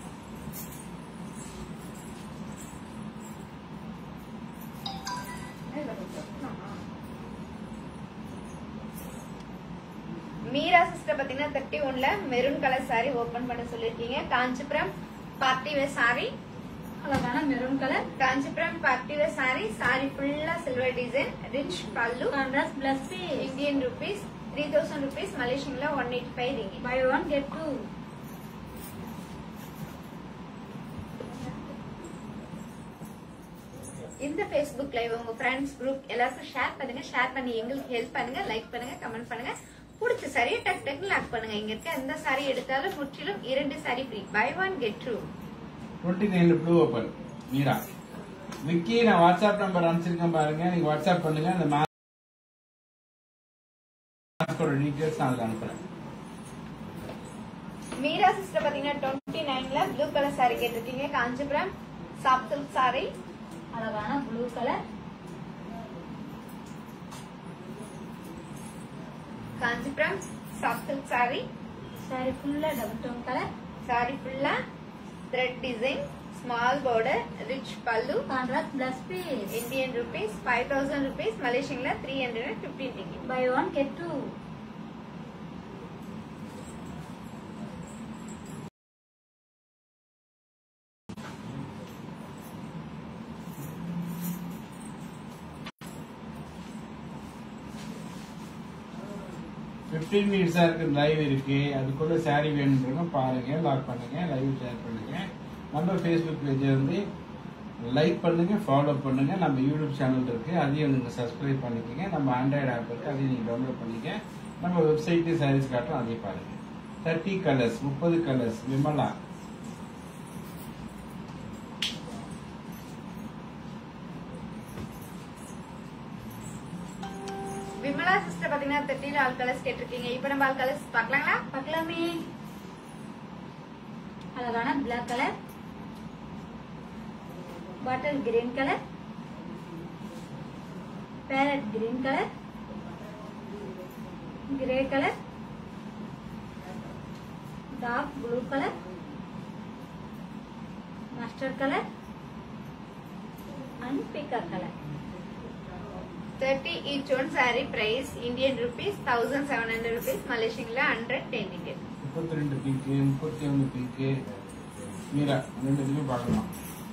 Meera sister பாத்தீங்கன்னா thirty ஒன்ல மெரூன் கலர் சாரி ஓபன் பண்ண சொல்லிருக்கீங்க காஞ்சிபுரம் பார்ட்டி வேர் சாரி அழகான maroon colour Kanchipuram party wear sari sorry ஃபுல்லா சில்வர் டிசைன் ரிச் பல்லு contrast plus piece Indian rupees three thousand rupees மலேசியன்ல one eighty five ringgit buy one get two இந்த Facebook live உங்க friends group எல்லாருக்கும் share பண்ணுங்க share பண்ணி எங்களுக்கு ஹெல்ப் பண்ணுங்க லைக் பண்ணுங்க கமெண்ட் பண்ணுங்க பிடிச்ச சாரியை டக் டக் லாக் பண்ணுங்க இங்க இருக்க எந்த சாரி எடுத்தாலும் முற்றிலும் இரண்டு sorry free buy one get two twenty நைன்ல ப்ளூ ஓப்பன் மீரா விக்கி நான் வாட்ஸ்அப் நம்பர் அனுப்பிச்சிருக்கேன் பாருங்க நீங்க வாட்ஸ்அப் பண்ணுங்க அந்த மாஸ்கோட டீடைல்ஸ் நான் அதில் அனுப்புறேன் மீரா சிஸ்டர் பாத்தீங்கன்னா டுவெண்ட்டி நைன்ல ப்ளூ கலர் சாரி கேட்டிருக்கீங்க காஞ்சிபுரம் சாஃப்ட் சில்க் சாரி அழகான blue colour Kanchipuram soft silk sorry sorry ஃபுல்லா டபுள் டோன் கலர் சாரி ஃபுல்லா thread design small border rich பல்லு contrast plus piece Indian rupees five thousand rupees மலேசியன்ல three hundred and fifteen ticket buy one get two fifteen மினிட்ஸா இருக்கு live இருக்கு அதுக்குள்ள sorry வேணுன்றவங்க பாருங்க லாக் பண்ணுங்க லைவ் ஷேர் பண்ணுங்க நம்ம ஃபேஸ்புக் பேஜ் வந்து லைக் பண்ணுங்க ஃபாலோ பண்ணுங்க நம்ம யூடியூப் சேனல் இருக்கு அதையும் நீங்க சப்ஸ்கிரைப் பண்ணிக்கங்க நம்ம ஆண்ட்ராய்டு ஆப் இருக்கு அதையும் நீங்க டவுன்லோட் பண்ணிக்க நம்ம வெப்சைட்டு சாரீஸ் காட்டும் அதையும் பாருங்க தேர்ட்டி கலர்ஸ் முப்பது கலர்ஸ் விமலா விமலா சிஸ்டர் பாத்தீங்கன்னா தேர்ட்டில ஆல் கலர்ஸ் கேட்டிருக்கீங்க இப்ப நம்ம ஆல் கலர்ஸ் பாக்கலாங்களா பார்க்கலாமே அழகான black colour bottle green colour parrot green colour grey colour dark blue colour mustard colour and bigger colour thirty each one sorry price Indian rupees thousand seven hundred rupees மலேசியன்ல hundred ten ticket முப்பத்தி ரெண்டு pink முப்பத்தி ஒன்று pink Meera ரெண்டு இதுலையும் பார்க்கலாம்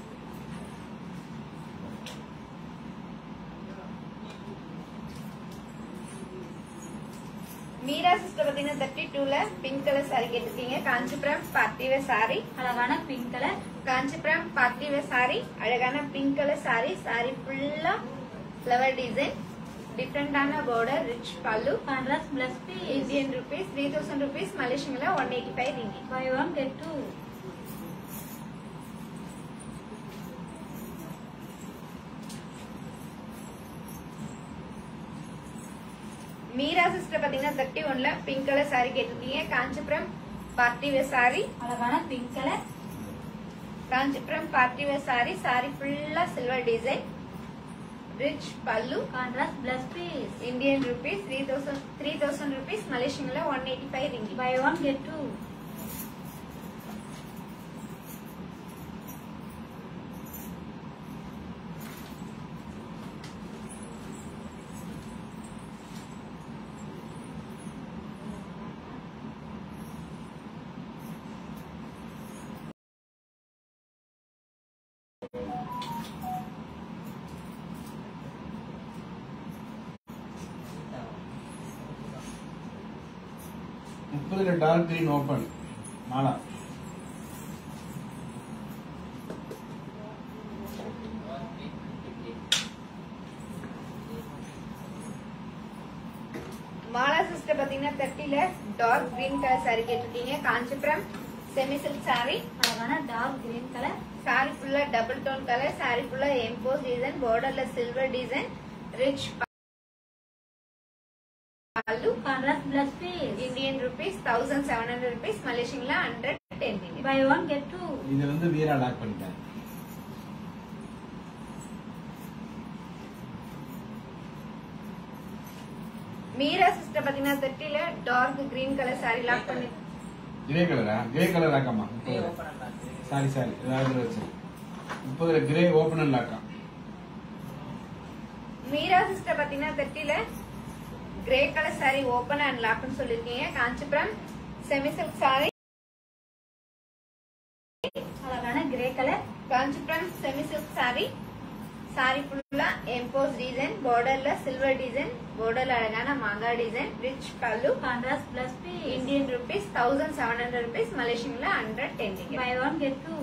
Meera sister பாத்தீங்கன்னா thirty டூல பிங்க் கலர் சாரி கேட்டிருக்கீங்க காஞ்சிபுரம் பார்ட்டிவே சாரி அழகான pink colour Kanchipuram party wear sorry அழகான பிங்க் கலர் சாரி சாரி ஃபுல்லா ஃபிளவர் டிசைன் டிஃப்ரெண்டான பார்டர் ரிச் பல்லு contrast plus piece Indian rupees three thousand rupees மலேசியன்ல one eighty five ringgit Buy one, get two. Meera sister பாத்தீங்கன்னா thirty ஒன்ல pink colour saree கேட்டிருக்கீங்க Kanchipuram party wear saree அழகான pink colour Kanchipuram party wear saree saree ஃபுல்லா silver design rich பல்லு contrast plus piece Indian rupees three thousand three thousand rupees மலேசியன்ல one eighty five ringgit buy one get two முப்பதுல dark green open Mala Mala sister பாத்தீங்கன்னா தேர்ட்டில dark green colour saree கேட்டிருக்கீங்க Kanchipuram semi silk saree அழகான dark green colour saree ஃபுல்லா double tone colour saree ஃபுல்லா emboss design பார்டர்ல silver design rich பல்லு contrast plus piece Indian rupees thousand seven hundred rupees மலேசியன்ல hundred ten buy one get two இது வந்து Veera lock பண்ணிட்டேன் Meera sister பாத்தீங்கன்னா தேர்ட்டில dark green colour saree lock பண்ணி கிரே கலரா கிரே கலர் லாக்காமா சாரி சாரி ஏதாவது வச்சு முப்பதுல கிரே ஓபன் அண்ட் லாக்கா மீரா சிஸ்டர் பாத்தீங்கன்னா தேர்ட்டில grey colour saree open and லாக்னு சொல்லிருக்கீங்க காஞ்சிபுரம் செமி சில்க் saree அழகான grey colour Kanchipuram semi silk saree saree ஃபுல்லா எம்போஸ் டிசைன் பார்டர்ல சில்வர் டிசைன் பார்டர்ல அழகான மாங்காய் டிசைன் ரிச் பல்லு contrast plus piece Indian rupees thousand seven hundred rupees மலேசியன்ல hundred ten buy one get two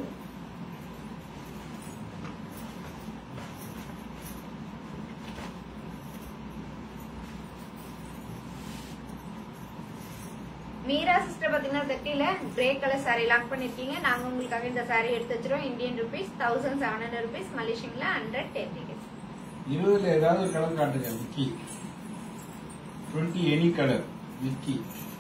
Meera sister பாத்தீங்கன்னா தேர்ட்டில கிரே கலர் saree லாக் பண்ணிருக்கீங்க நாங்க உங்களுக்காக இந்த saree எடுத்து வச்சிரோம் Indian rupees thousand seven hundred rupees மலேசியன்ல ஹண்ட்ரட் டென் இருபதுல ஏதாவது ஒரு கலர் காட்டுங்க Vicky twenty any colour Vicky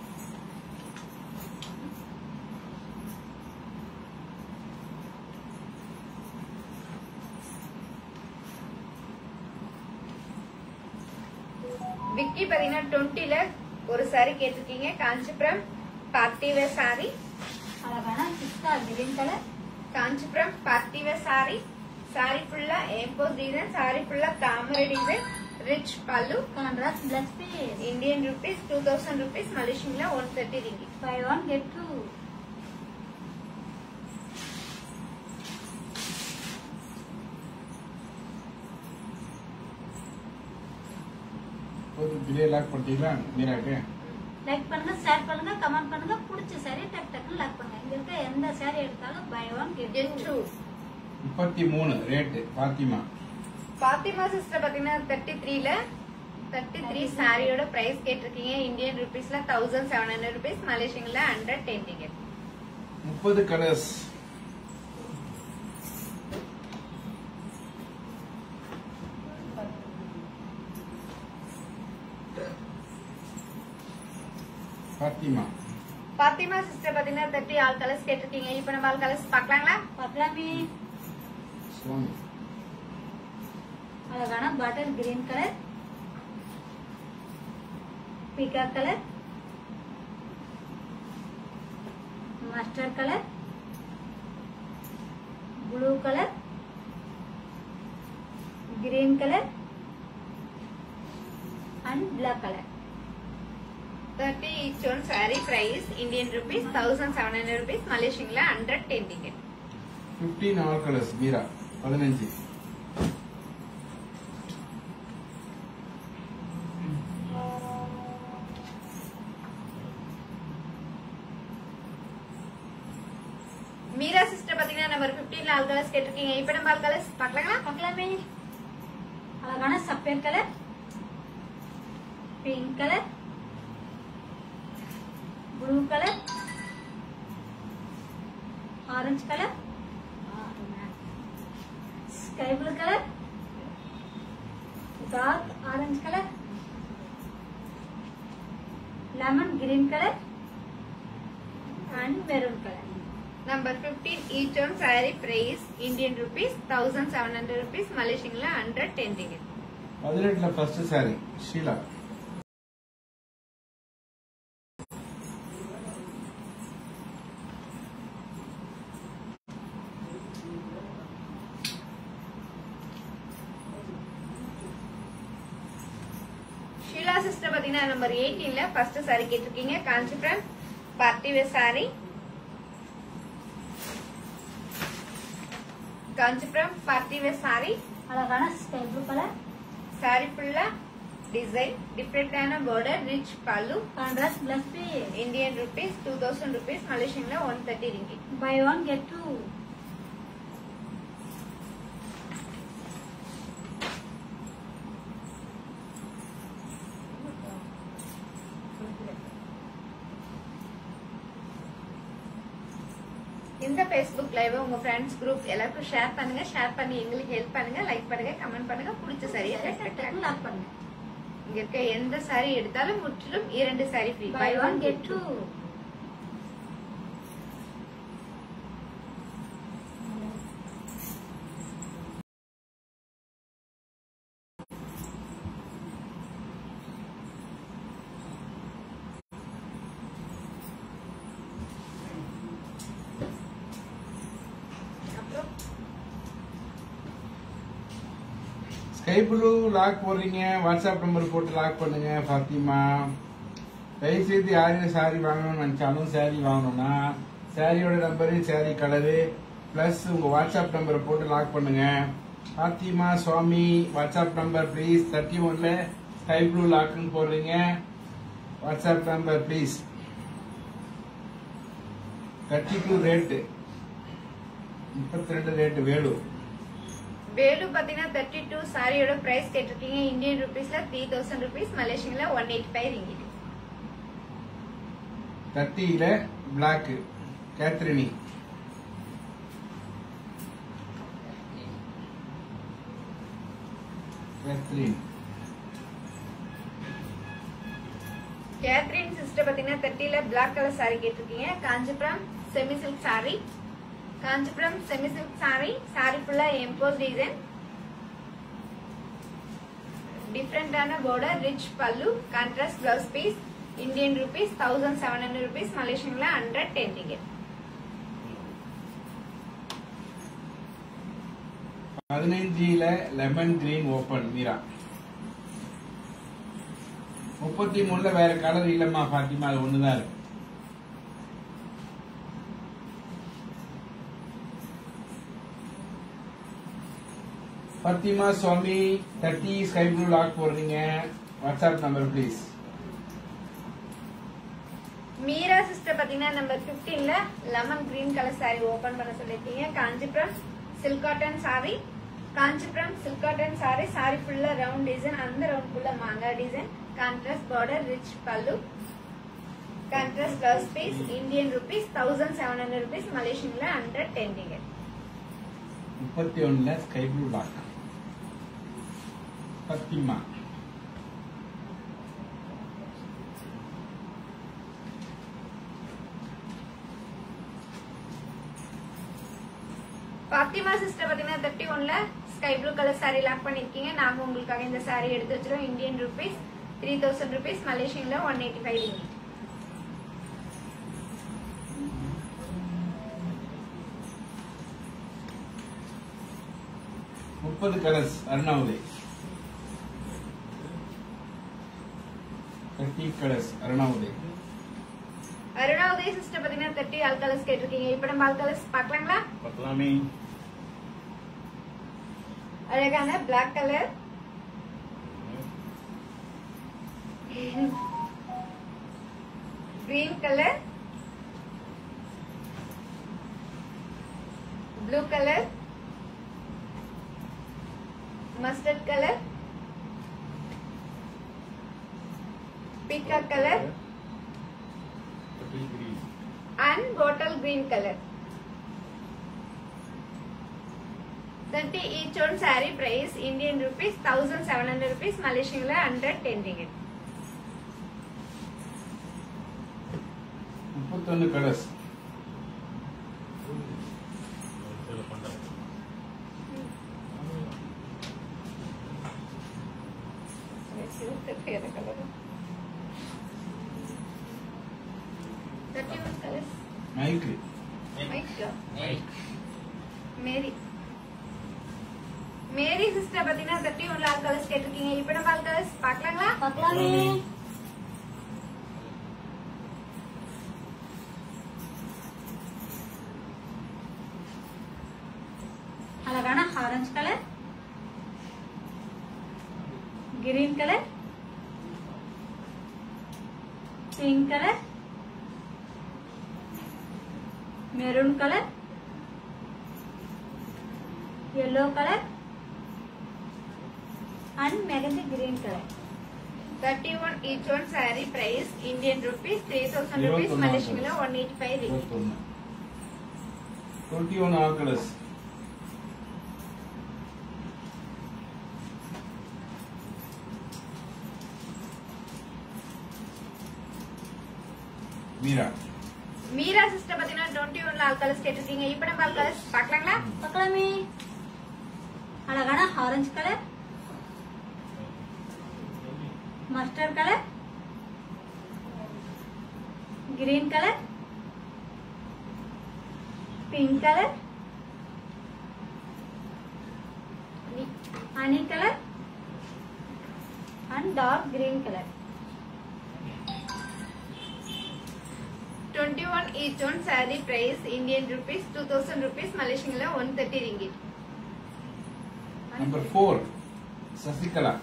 Vicky பாத்தீங்கன்னா டுவெண்ட்டில ஒரு saree கேட்டிருக்கீங்க காஞ்சிபுரம் பார்ட்டி வேர் saree அழகான pista green colour Kanchipuram party wear saree saree ஃபுல்லா எம்போஸ் டிசைன் saree ஃபுல்லா தாமரை டிசைன் ரிச் பல்லு contrast plus piece Indian rupees two thousand rupees மலேசியன்ல one thirty ringgit buy one get two grey lock பண்ணிட்டீங்களா மீராக்கு like பண்ணுங்க share பண்ணுங்க கமெண்ட் பண்ணுங்க பிடிச்ச சாரி டக் டக்குன்னு லைக் பண்ணுங்க இங்க இருக்க எந்த சாரி எடுத்தாலும் buy one get get two two முப்பத்தி மூணு ரேட்டு பாத்திமா பாத்திமா சிஸ்டர் பாத்தீங்கன்னா தேர்ட்டி த்ரீல தேர்ட்டி த்ரீ சாரியோட பிரைஸ் கேட்டிருக்கீங்க இந்தியன் ருபீஸ்ல தௌசண்ட் செவன் ஹண்ட்ரட் ருபீஸ் மலேசியன்ல ஹண்ட்ரட் டென் டிக்கெட் முப்பது கலர்ஸ் பாத்திமா பாத்திமா சிஸ்டர் பாத்தீங்கன்னா தேர்ட்டி ஆல் கலர்ஸ் கேட்டிருக்கீங்க இப்ப நம்ம ஆல் கலர்ஸ் பாக்கலாங்களா பார்க்கலாமே சுவாமி அழகான butter green colour peacock colour mustard colour blue colour green colour and black colour thirty each one sorry price Indian rupees thousand seven hundred rupees மலேசியன்ல hundred ten டிக்கெட் fifteen all colours Meera பதினஞ்சு Meera sister பாத்தீங்கன்னா number பிப்டீன்ல all colours கேட்டிருக்கீங்க இப்ப நம்ம all colours பாக்கலாங்களா பார்க்கலாமே அழகான sapphire colour pink colour blue colour orange colour sky blue colour dark orange colour lemon green colour and maroon colour number 15 each on saree price Indian rupees 1700 rupees மலேசியன்ல 110 ringgit பதினெட்டுல first saree Sheela Sheela sister பாத்தீங்கன்னா number 18ல first saree கேட்டிருக்கீங்க Kanchipuram party wear saree Kanchipuram party wear saree அழகான sky blue colour saree ஃபுல்லா design டிஃப்ரெண்டான border rich பல்லு contrast plus piece Indian rupees two thousand rupees மலேசியன்ல one thirty ringgit buy one get two இந்த Facebook live உங்க friends group எல்லாருக்கும் share பண்ணுங்க share பண்ணி எங்களுக்கு ஹெல்ப் பண்ணுங்க லைக் பண்ணுங்க கமெண்ட் பண்ணுங்க பிடிச்ச சரியா லாக் பண்ணுங்க இங்க இருக்க எந்த சாரி எடுத்தாலும் முற்றிலும் இரண்டு sorry free buy one get two அப்புறம் ஸ்கை ப்ளூ லாக் போடுறீங்க வாட்ஸ்அப் நம்பர் போட்டு லாக் பண்ணுங்க ஃபாத்திமா தயவு செய்து யாரையும் சாரி வாங்கணும்னு நினைச்சாலும் சாரி வாங்கணும்னா சாரியோட நம்பரு சாரி கலரு பிளஸ் உங்க வாட்ஸ்அப் நம்பரை போட்டு லாக் பண்ணுங்க Fathima Swami WhatsApp number please thirty ஒன்ல ஸ்கை ப்ளூ லாக்னு போடுறீங்க WhatsApp number please thirty two rate முப்பத்தி ரெண்டு ரேட்டு வேலூர் வேலு பாத்தீங்கன்னா தேர்ட்டி டூ சாரியோட பிரைஸ் கேட்டிருக்கீங்க இந்தியன் ருபீஸ்ல த்ரீ தௌசண்ட் ருபீஸ் மலேசியன்ல ஒன் எயிட்டி ஃபைவ் ரிங்கிட் தட்டியில black Catherine Catherine Catherine sister பாத்தீங்கன்னா தேர்ட்டில பிளாக் கலர் சாரி கேட்டிருக்கீங்க Kanchipuram semi silk saree Kanchipuram semi silk sorry sorry ஃபுல்லா எம்போஸ் டிசைன் டிஃப்ரெண்டான border ரிச் பல்லு contrast blouse piece Indian rupees thousand seven hundred rupees மலேசியன்ல hundred ten டிக்கெட் பதினஞ்சுல லெமன் கிரீன் ஓபன் மீரா முப்பத்தி மூணுல வேற கலர் இல்லம்மா பாத்திமா அது ஒண்ணுதான் இருக்கு Fathima Swami thirty sky blue lock போடுறீங்க WhatsApp number please Meera sister பாத்தீங்கன்னா நம்பர் 15ல lemon green colour saree open பண்ண சொல்லிருக்கீங்க Kanchipuram silk cotton saree Kanchipuram silk cotton saree saree ஃபுல்லா ரவுண்ட் டிசைன் அந்த ரவுண்ட் ஃபுல்லா மாங்கா டிசைன் கான்ட்ராஸ்ட் பார்டர் ரிச் பல்லு contrast blouse piece Indian rupees thousand seven hundred rupees மலேசியன்ல ஹண்ட்ரட் டென் டிக்கெட் முப்பத்தி ஒண்ணுல sky blue lock Fathima Fathima sister பாத்தீங்கன்னா தேர்ட்டி ஒன்ல sky blue colour saree lock பண்ணிருக்கீங்க நாங்க உங்களுக்காக இந்த saree எடுத்து வச்சிருக்கோம் Indian rupees three thousand rupees மலேசியன்ல ஒன் எயிட்டி ஃபைவ் ரிங்கிட் முப்பது colours அருணாவுதய் thirty colours அருணாவுதய் Aruna Uday sister பாத்தீங்கன்னா தேர்ட்டி ஆல் கலர்ஸ் கேட்டிருக்கீங்க இப்ப நம்ம ஆல் கலர்ஸ் பாக்கலாங்களா பார்க்கலாமே அழகான black colour green colour blue colour mustard colour peacock colour and bottle green color. 30 each on saree price Indian rupees 1700 rupees Malaysian la 110 ringgit. முப்பத்தொன்னு colours thirty one colours மைக்கு Mary Mary sister பாத்தீங்கன்னா thirty ஒன்ல all colours கேட்டிருக்கீங்க இப்ப நம்ம all colours பாக்கலாங்களா பார்க்கலாமே அழகான orange colour green colour pink colour maroon colour yellow colour and mehndi green colour thirty one each one sorry price Indian rupees three thousand rupees இருபத்தொன்னு மலேசியன்ல ஒன் எயிட்டி ஃபைவ் இருபத்தொன்னு twenty one all colours Meera Meera sister பாத்தீங்கன்னா twenty ஒன்ல all colours கேட்டிருக்கீங்க இப்ப நம்ம all colours பாக்கலாங்களா பார்க்கலாமே அழகான orange colour mustard colour green colour pink colour honey colour and dark green colour twenty one each one sorry price Indian rupees two thousand rupees மலேசியன்ல one thirty ringgit number four Sasikala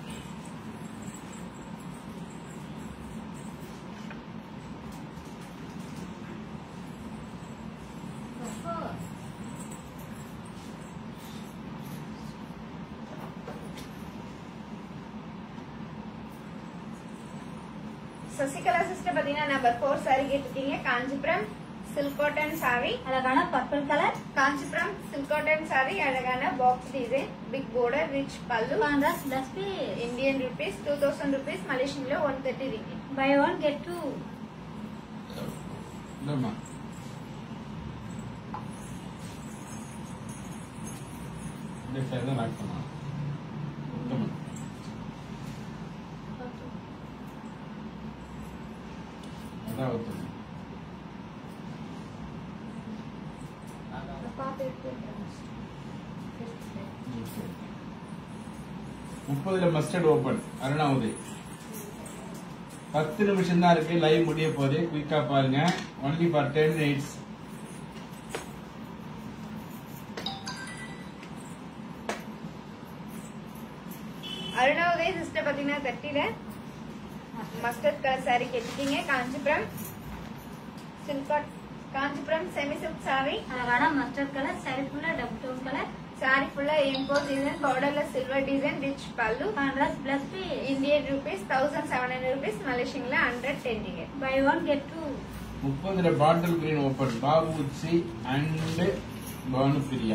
Sasikala sister பாத்தீங்கன்னா number four saree கேட்டிருக்கீங்க Kanchipuram silk cotton sorry அழகான purple colour Kanchipuram silk cotton sorry அழகான box design big border rich பல்லு contrast plus piece Indian rupees two thousand rupees மலேசியன்ல one thirty ringgit buy one get two இல்லம்மா இந்த side தான் lock பண்ணலாம் உத்தமன் அதான் உத்தமன் முப்பதுல மஸ்டர்ட் ஓபன் அருணா உதய் பத்து நிமிஷம் தான் இருக்கு லைவ் முடிய போகுது குயிக்கா பாருங்க ஒன்லி ஃபார் டென் மினிட்ஸ் அருணாவுதய சிஸ்டர் பாத்தீங்கன்னா தேர்ட்டில மஸ்டர்ட் கலர் சாரி கேட்டிருக்கீங்க Kanchipuram silk Kanchipuram semi silk sorry அழகான மஸ்டர்ட் கலர் சாரி ஃபுல்லா டபுள் டோன் கலர் சாரி ஃபுல்லா எம்போ டிசைன் பார்டர்ல சில்வர் டிசைன் ரிச் பல்லு contrast plus piece Indian rupees thousand seven hundred rupees மலேசியன்ல hundred ten ticket buy one get two முப்பதுல bottle green open பாபுச்சி and Bhanupriya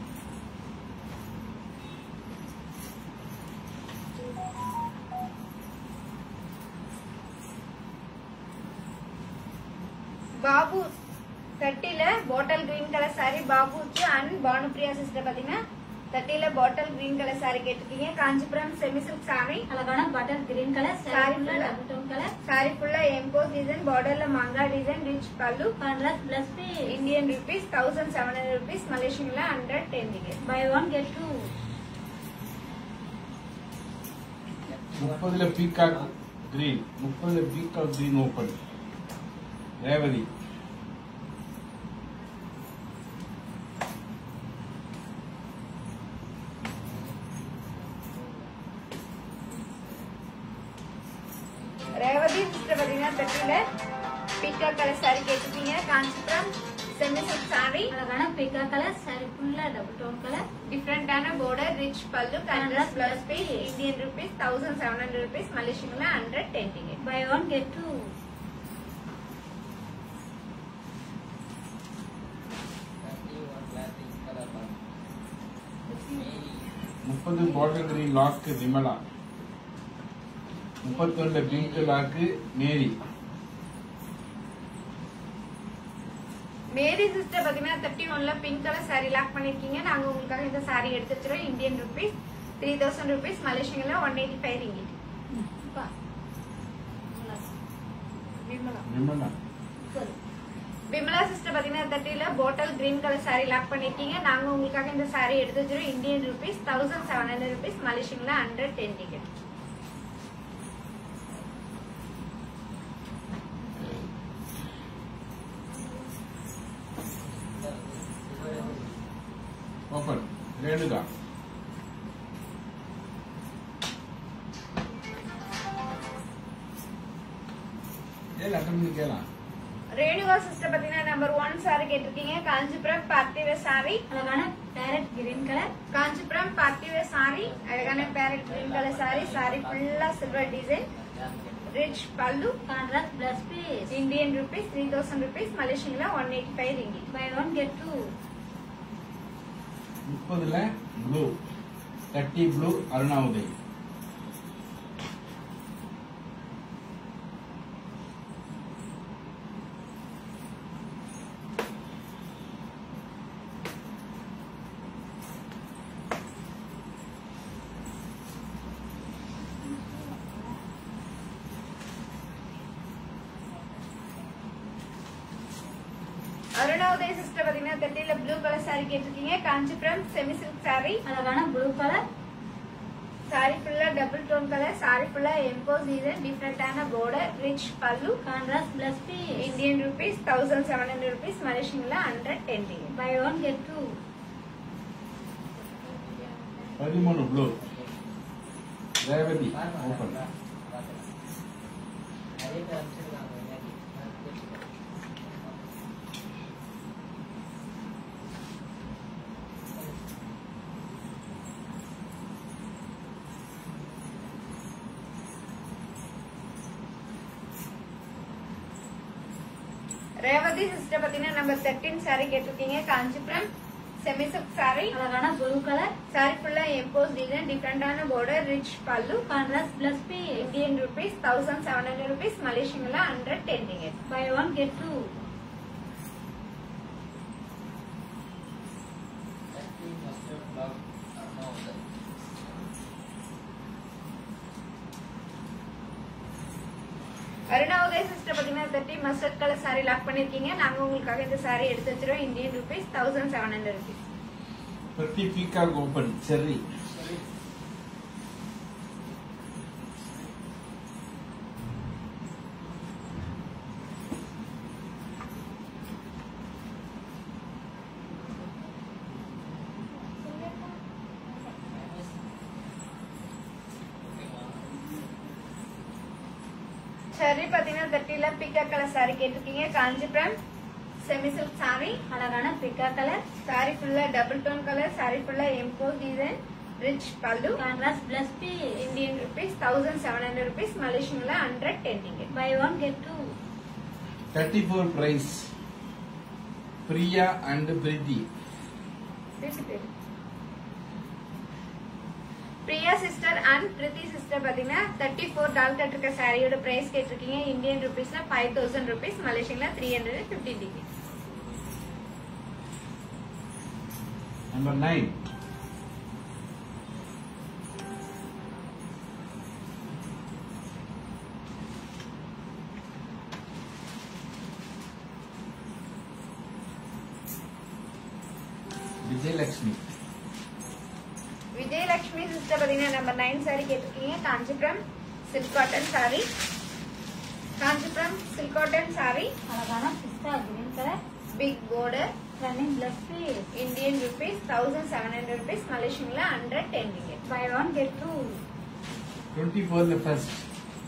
Babu தேர்ட்டில bottle green colour sari பாபுச்சு and Bhanupriya sister பாத்தீங்கன்னா தேர்ட்டில bottle green colour sorry கேட்டிருக்கீங்க Kanchipuram semi silk sorry அழகான butter green colour saree Saree ஃபுல்லா full-ஆ. டபுள் டோன் கலர் சாரி ஃபுல்லா எம்போ டிசைன் பார்டர்ல மங்கா டிசைன் ரிச் பல்லு contrast plus piece Indian rupees thousand seven hundred rupees மலேசியன்ல hundred ten ticket buy one get two முப்பதுல பீகாக் கிரீன் முப்பதுல peacock green open Revathi Revathi sister பாத்தீங்கன்னா தேர்ட்டில பீக்கா கலர் சாரி கேட்டிருக்கீங்க காஞ்சிபுரம் செமி சில்க் சாரி அழகான பிக்கா கலர் சாரி ஃபுல்லா double tone colour டிஃப்ரெண்டான border rich pallu contrast blouse piece Indian rupees thousand seven hundred rupees மலேசியன்ல hundred ten ticket buy one get two முப்பது bottle green lock Vimala முப்பத்தொன்னு pink lock Mary Mary sister பாத்தீங்கன்னா thirty ஒன்ல pink colour saree lock பண்ணிருக்கீங்க நாங்க உங்களுக்காக இந்த saree எடுத்து வச்சிரோம் Indian rupees three thousand rupees மலேசியன்ல one eighty five ringgit Vimala Vimala Vimala sister பாத்தீங்கன்னா தேர்ட்டில bottle green colour saree lock பண்ணிருக்கீங்க நாங்க உங்களுக்காக இந்த saree எடுத்து வச்சிரோம் Indian rupees thousand seven hundred rupees மலேசியன்ல ஹண்ட்ரட் டென் டிக்கெட் ஓப்பன் ரேணுகா ஏழு அட்டன் பண்ணி கேளாம் ரேணுகா சிஸ்டர் பாத்தீங்கன்னா நம்பர் ஒன் saree கேட்டிருக்கீங்க காஞ்சிபுரம் பார்ட்டிவேர் saree அழகான parrot green colour Kanchipuram party wear saree அழகான parrot green colour saree saree ஃபுல்லா சில்வர் டிசைன் ரிச் பல்லு contrast plus piece Indian rupees three thousand rupees மலேசியன்ல one eighty five ringgit buy one get two முப்பதுல blue தட்டி blue Arunodaya Arunodaya sister பாத்தீங்கன்னா தெட்டில blue colour saree கேட்டிருக்கீங்க Kanchipuram semi silk saree அழகான blue colour saree ஃபுல்லா double tone colour saree ஃபுல்லா emboss design டிஃப்ரெண்டான border ரிச் பல்லு contrast plus piece Indian rupees thousand seven hundred rupees மலேசியன்ல hundred ten ringgit buy one get two பதிமூணு blue Revathi open Revathi sister பாத்தீங்கன்னா number thirteen saree கேட்டிருக்கீங்க Kanchipuram semi silk saree அழகான blue colour saree ஃபுல்லா emboss design டிஃப்ரெண்டான border rich பல்லு contrast plus piece Indian rupees thousand seven hundred rupees மலேசியன்ல hundred ten ringgit buy one get two Arunodaya sister பாத்தீங்கன்னா thirty mustard colour saree lock பண்ணிருக்கீங்க நாங்க உங்களுக்காக இந்த saree எடுத்து வச்சிரோம் Indian rupees thousand seven hundred rupees பிரதி பீகாக் ஓப்பன் செர்ரி சரி பாத்தீங்கன்னா தேர்ட்டில பிக்கா கலர் saree கேட்டிருக்கீங்க காஞ்சிபுரம் செமி சில்க் saree அழகான பிக்கா கலர் saree ஃபுல்லா டபுள் டோன் கலர் saree ஃபுல்லா எம்போஸ் டிசைன் ரிச் பல்லு contrast plus piece Indian rupees thousand seven hundred rupees மலேசியன்ல hundred ten ticket buy one get two thirty four price Priya and Preethi Priya sister and Preethi sister பாத்தீங்கன்னா thirty four டால் கட் இருக்க சாரியோட price கேட்டிருக்கீங்க Indian ருபீஸ்ல ஃபைவ் தௌசண்ட் ருபீஸ் மலேசியன்ல three hundred fifty ticket number nine Vijayalakshmi Vijayalakshmi sister பாத்தீங்கன்னா நம்பர் நைன் சாரி கேட்டிருக்கீங்க Kanchipuram silk cotton sari Kanchipuram silk cotton sorry அழகான pista green colour big border running plus piece Indian rupees thousand seven hundred rupees மலேசியன்ல hundred ten ticket buy one get two twenty ஃபோர்ல first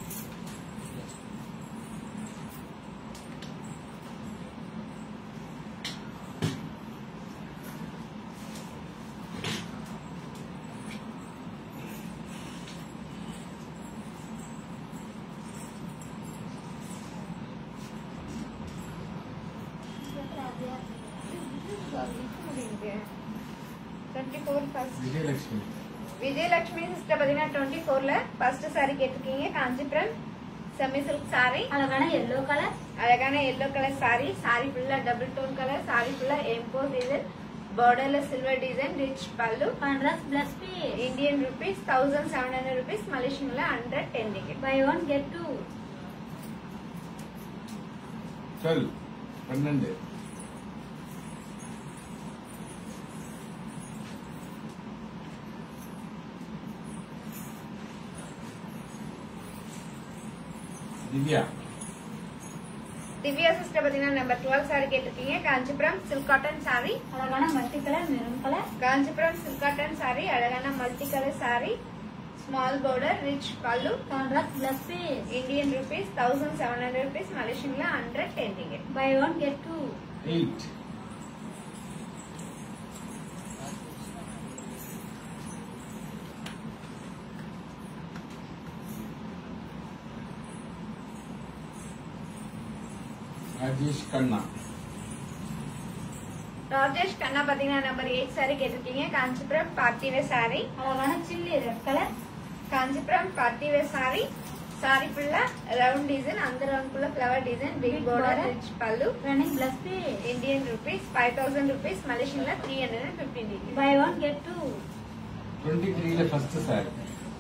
twenty four first Vijayalakshmi Vijayalakshmi sister பாத்தீங்கன்னா twenty ஃபோர்ல first sari கேட்டிருக்கீங்க Kanchipuram semi silk sorry அழகான yellow colour அழகான yellow colour sorry sorry ஃபுல்லா double tone colour sorry ஃபுல்லா எம்போ design பார்டர்ல சில்வர் டிசைன் ரிச் பல்லு contrast plus piece Indian rupees thousand seven hundred rupees மலேசியன்ல hundred ten ticket buy one get two சொல் பன்னெண்டு Divya Divya sister பாத்தீங்கன்னா number twelve sari கேட்டிருக்கீங்க Kanchipuram silk cotton sorry அழகான multi colour maroon colour Kanchipuram silk cotton sorry அழகான multi colour sari small border rich பல்லு contrast plus piece Indian rupees thousand seven hundred rupees மலேசியன்ல hundred ten ticket buy one get two eight Rajesh Khanna Rajesh Khanna பாத்தீங்கன்னா number eight sari கேட்டிருக்கீங்க Kanchipuram party wear sari அழகான chilli red colour Kanchipuram party wear sari sorry ஃபுல்லா round design அந்த round ஃபுல்லா flower design big Big border border. Rich பல்லு running plus piece Indian rupees five thousand rupees மலேசியன்ல three hundred and fifteen degree buy one get two twenty த்ரீல first sari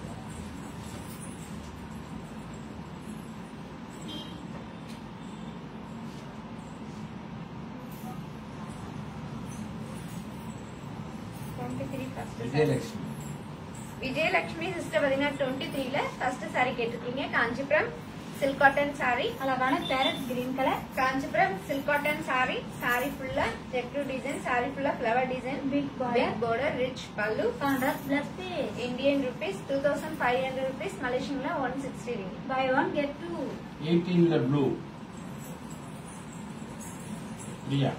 twenty three first Vijayalakshmi Vijayalakshmi sister பாத்தீங்கன்னா twenty த்ரீல first sari கேட்டிருக்கீங்க Kanchipuram silk cotton sorry அழகான parrot green colour Kanchipuram silk cotton sari sorry ஃபுல்லா checked design sari ஃபுல்லா flower design big border big border rich பல்லு contrast plus piece Indian rupees two thousand five hundred rupees மலேசியன்ல one sixty ringgit buy one get two எயிட்டீன்ல blue Priya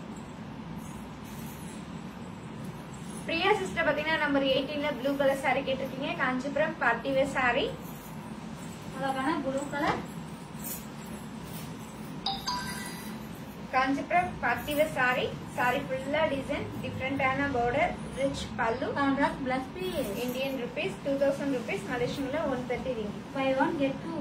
Priya sister பாத்தீங்கன்னா number எயிட்டீன்ல blue colour sorry கேட்டிருக்கீங்க Kanchipuram party wear sari அழகான blue colour Kanchipuram party wear sari sorry ஃபுல்லா design டிஃப்ரெண்டான border rich பல்லு contrast plus piece Indian rupees two thousand rupees மலேசியன்ல one thirty ringgit buy one get two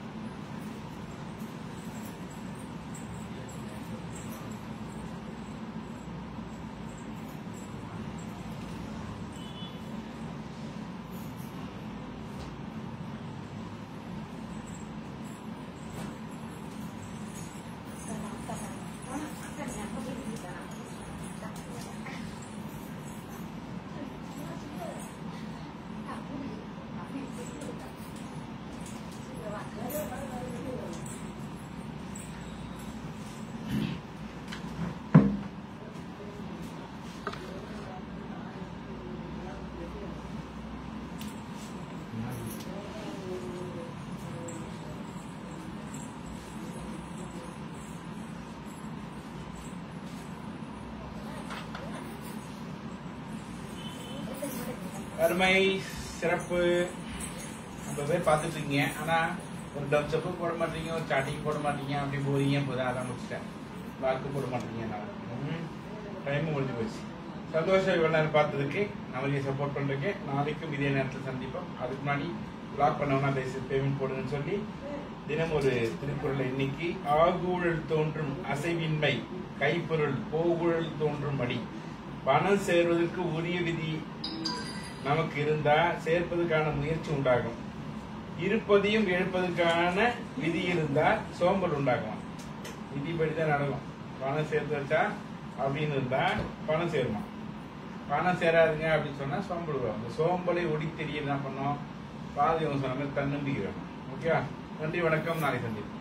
அருமை சிறப்பு நம்ம பேர் பார்த்துட்டு இருக்கீங்க ஆனா ஒரு டம் செப்பு போட மாட்டீங்க ஒரு சாட்டிங் போட மாட்டீங்க அப்படி போறீங்க இப்போதான் அதான் முடிச்சிட்டேன் வாக்கு போட மாட்டீங்க நான் டைம் முடிஞ்சு போச்சு சந்தோஷம் இவ்வளவு நேரம் பார்த்ததுக்கு நம்மளுக்கு சப்போர்ட் பண்றதுக்கு நாளைக்கும் இதே நேரத்தில் சந்திப்போம் அதுக்கு முன்னாடி பிளாக் பண்ணவனா பேமெண்ட் போடுங்கன்னு சொல்லி தினம் ஒரு திருக்குறள் இன்னைக்கு ஆகூழல் தோன்றும் அசைவின்மை கைப்பொருள் போகுழல் தோன்றும் மடி பணம் சேர்வதற்கு உரிய விதி நமக்கு இருந்தா சேர்ப்பதற்கான முயற்சி உண்டாகும் இருப்பதையும் எழுப்பதற்கான விதி இருந்தா சோம்பல் உண்டாகும் விதிப்படிதான் நடக்கும் பணம் சேர்த்து வச்சா அப்படின்னு இருந்தா பணம் சேருமா பணம் சேராதுங்க அப்படின்னு சொன்னா சோம்பல் வரும் அந்த சோம்பலை ஒடித்தெரிய என்ன பண்ணோம் பாதி சொன்ன மாதிரி தன்னம்பிக்கை வேணும் ஓகேவா நன்றி வணக்கம் நாளை சந்திப்போம்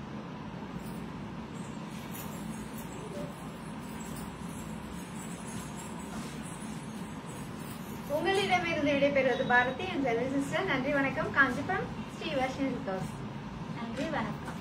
உங்களிடமிருந்து விடைபெறுவது பாரதி என் சிஸ்டர் நன்றி வணக்கம் காஞ்சிபுரம் ஸ்ரீ வர்ஷன் நன்றி வணக்கம்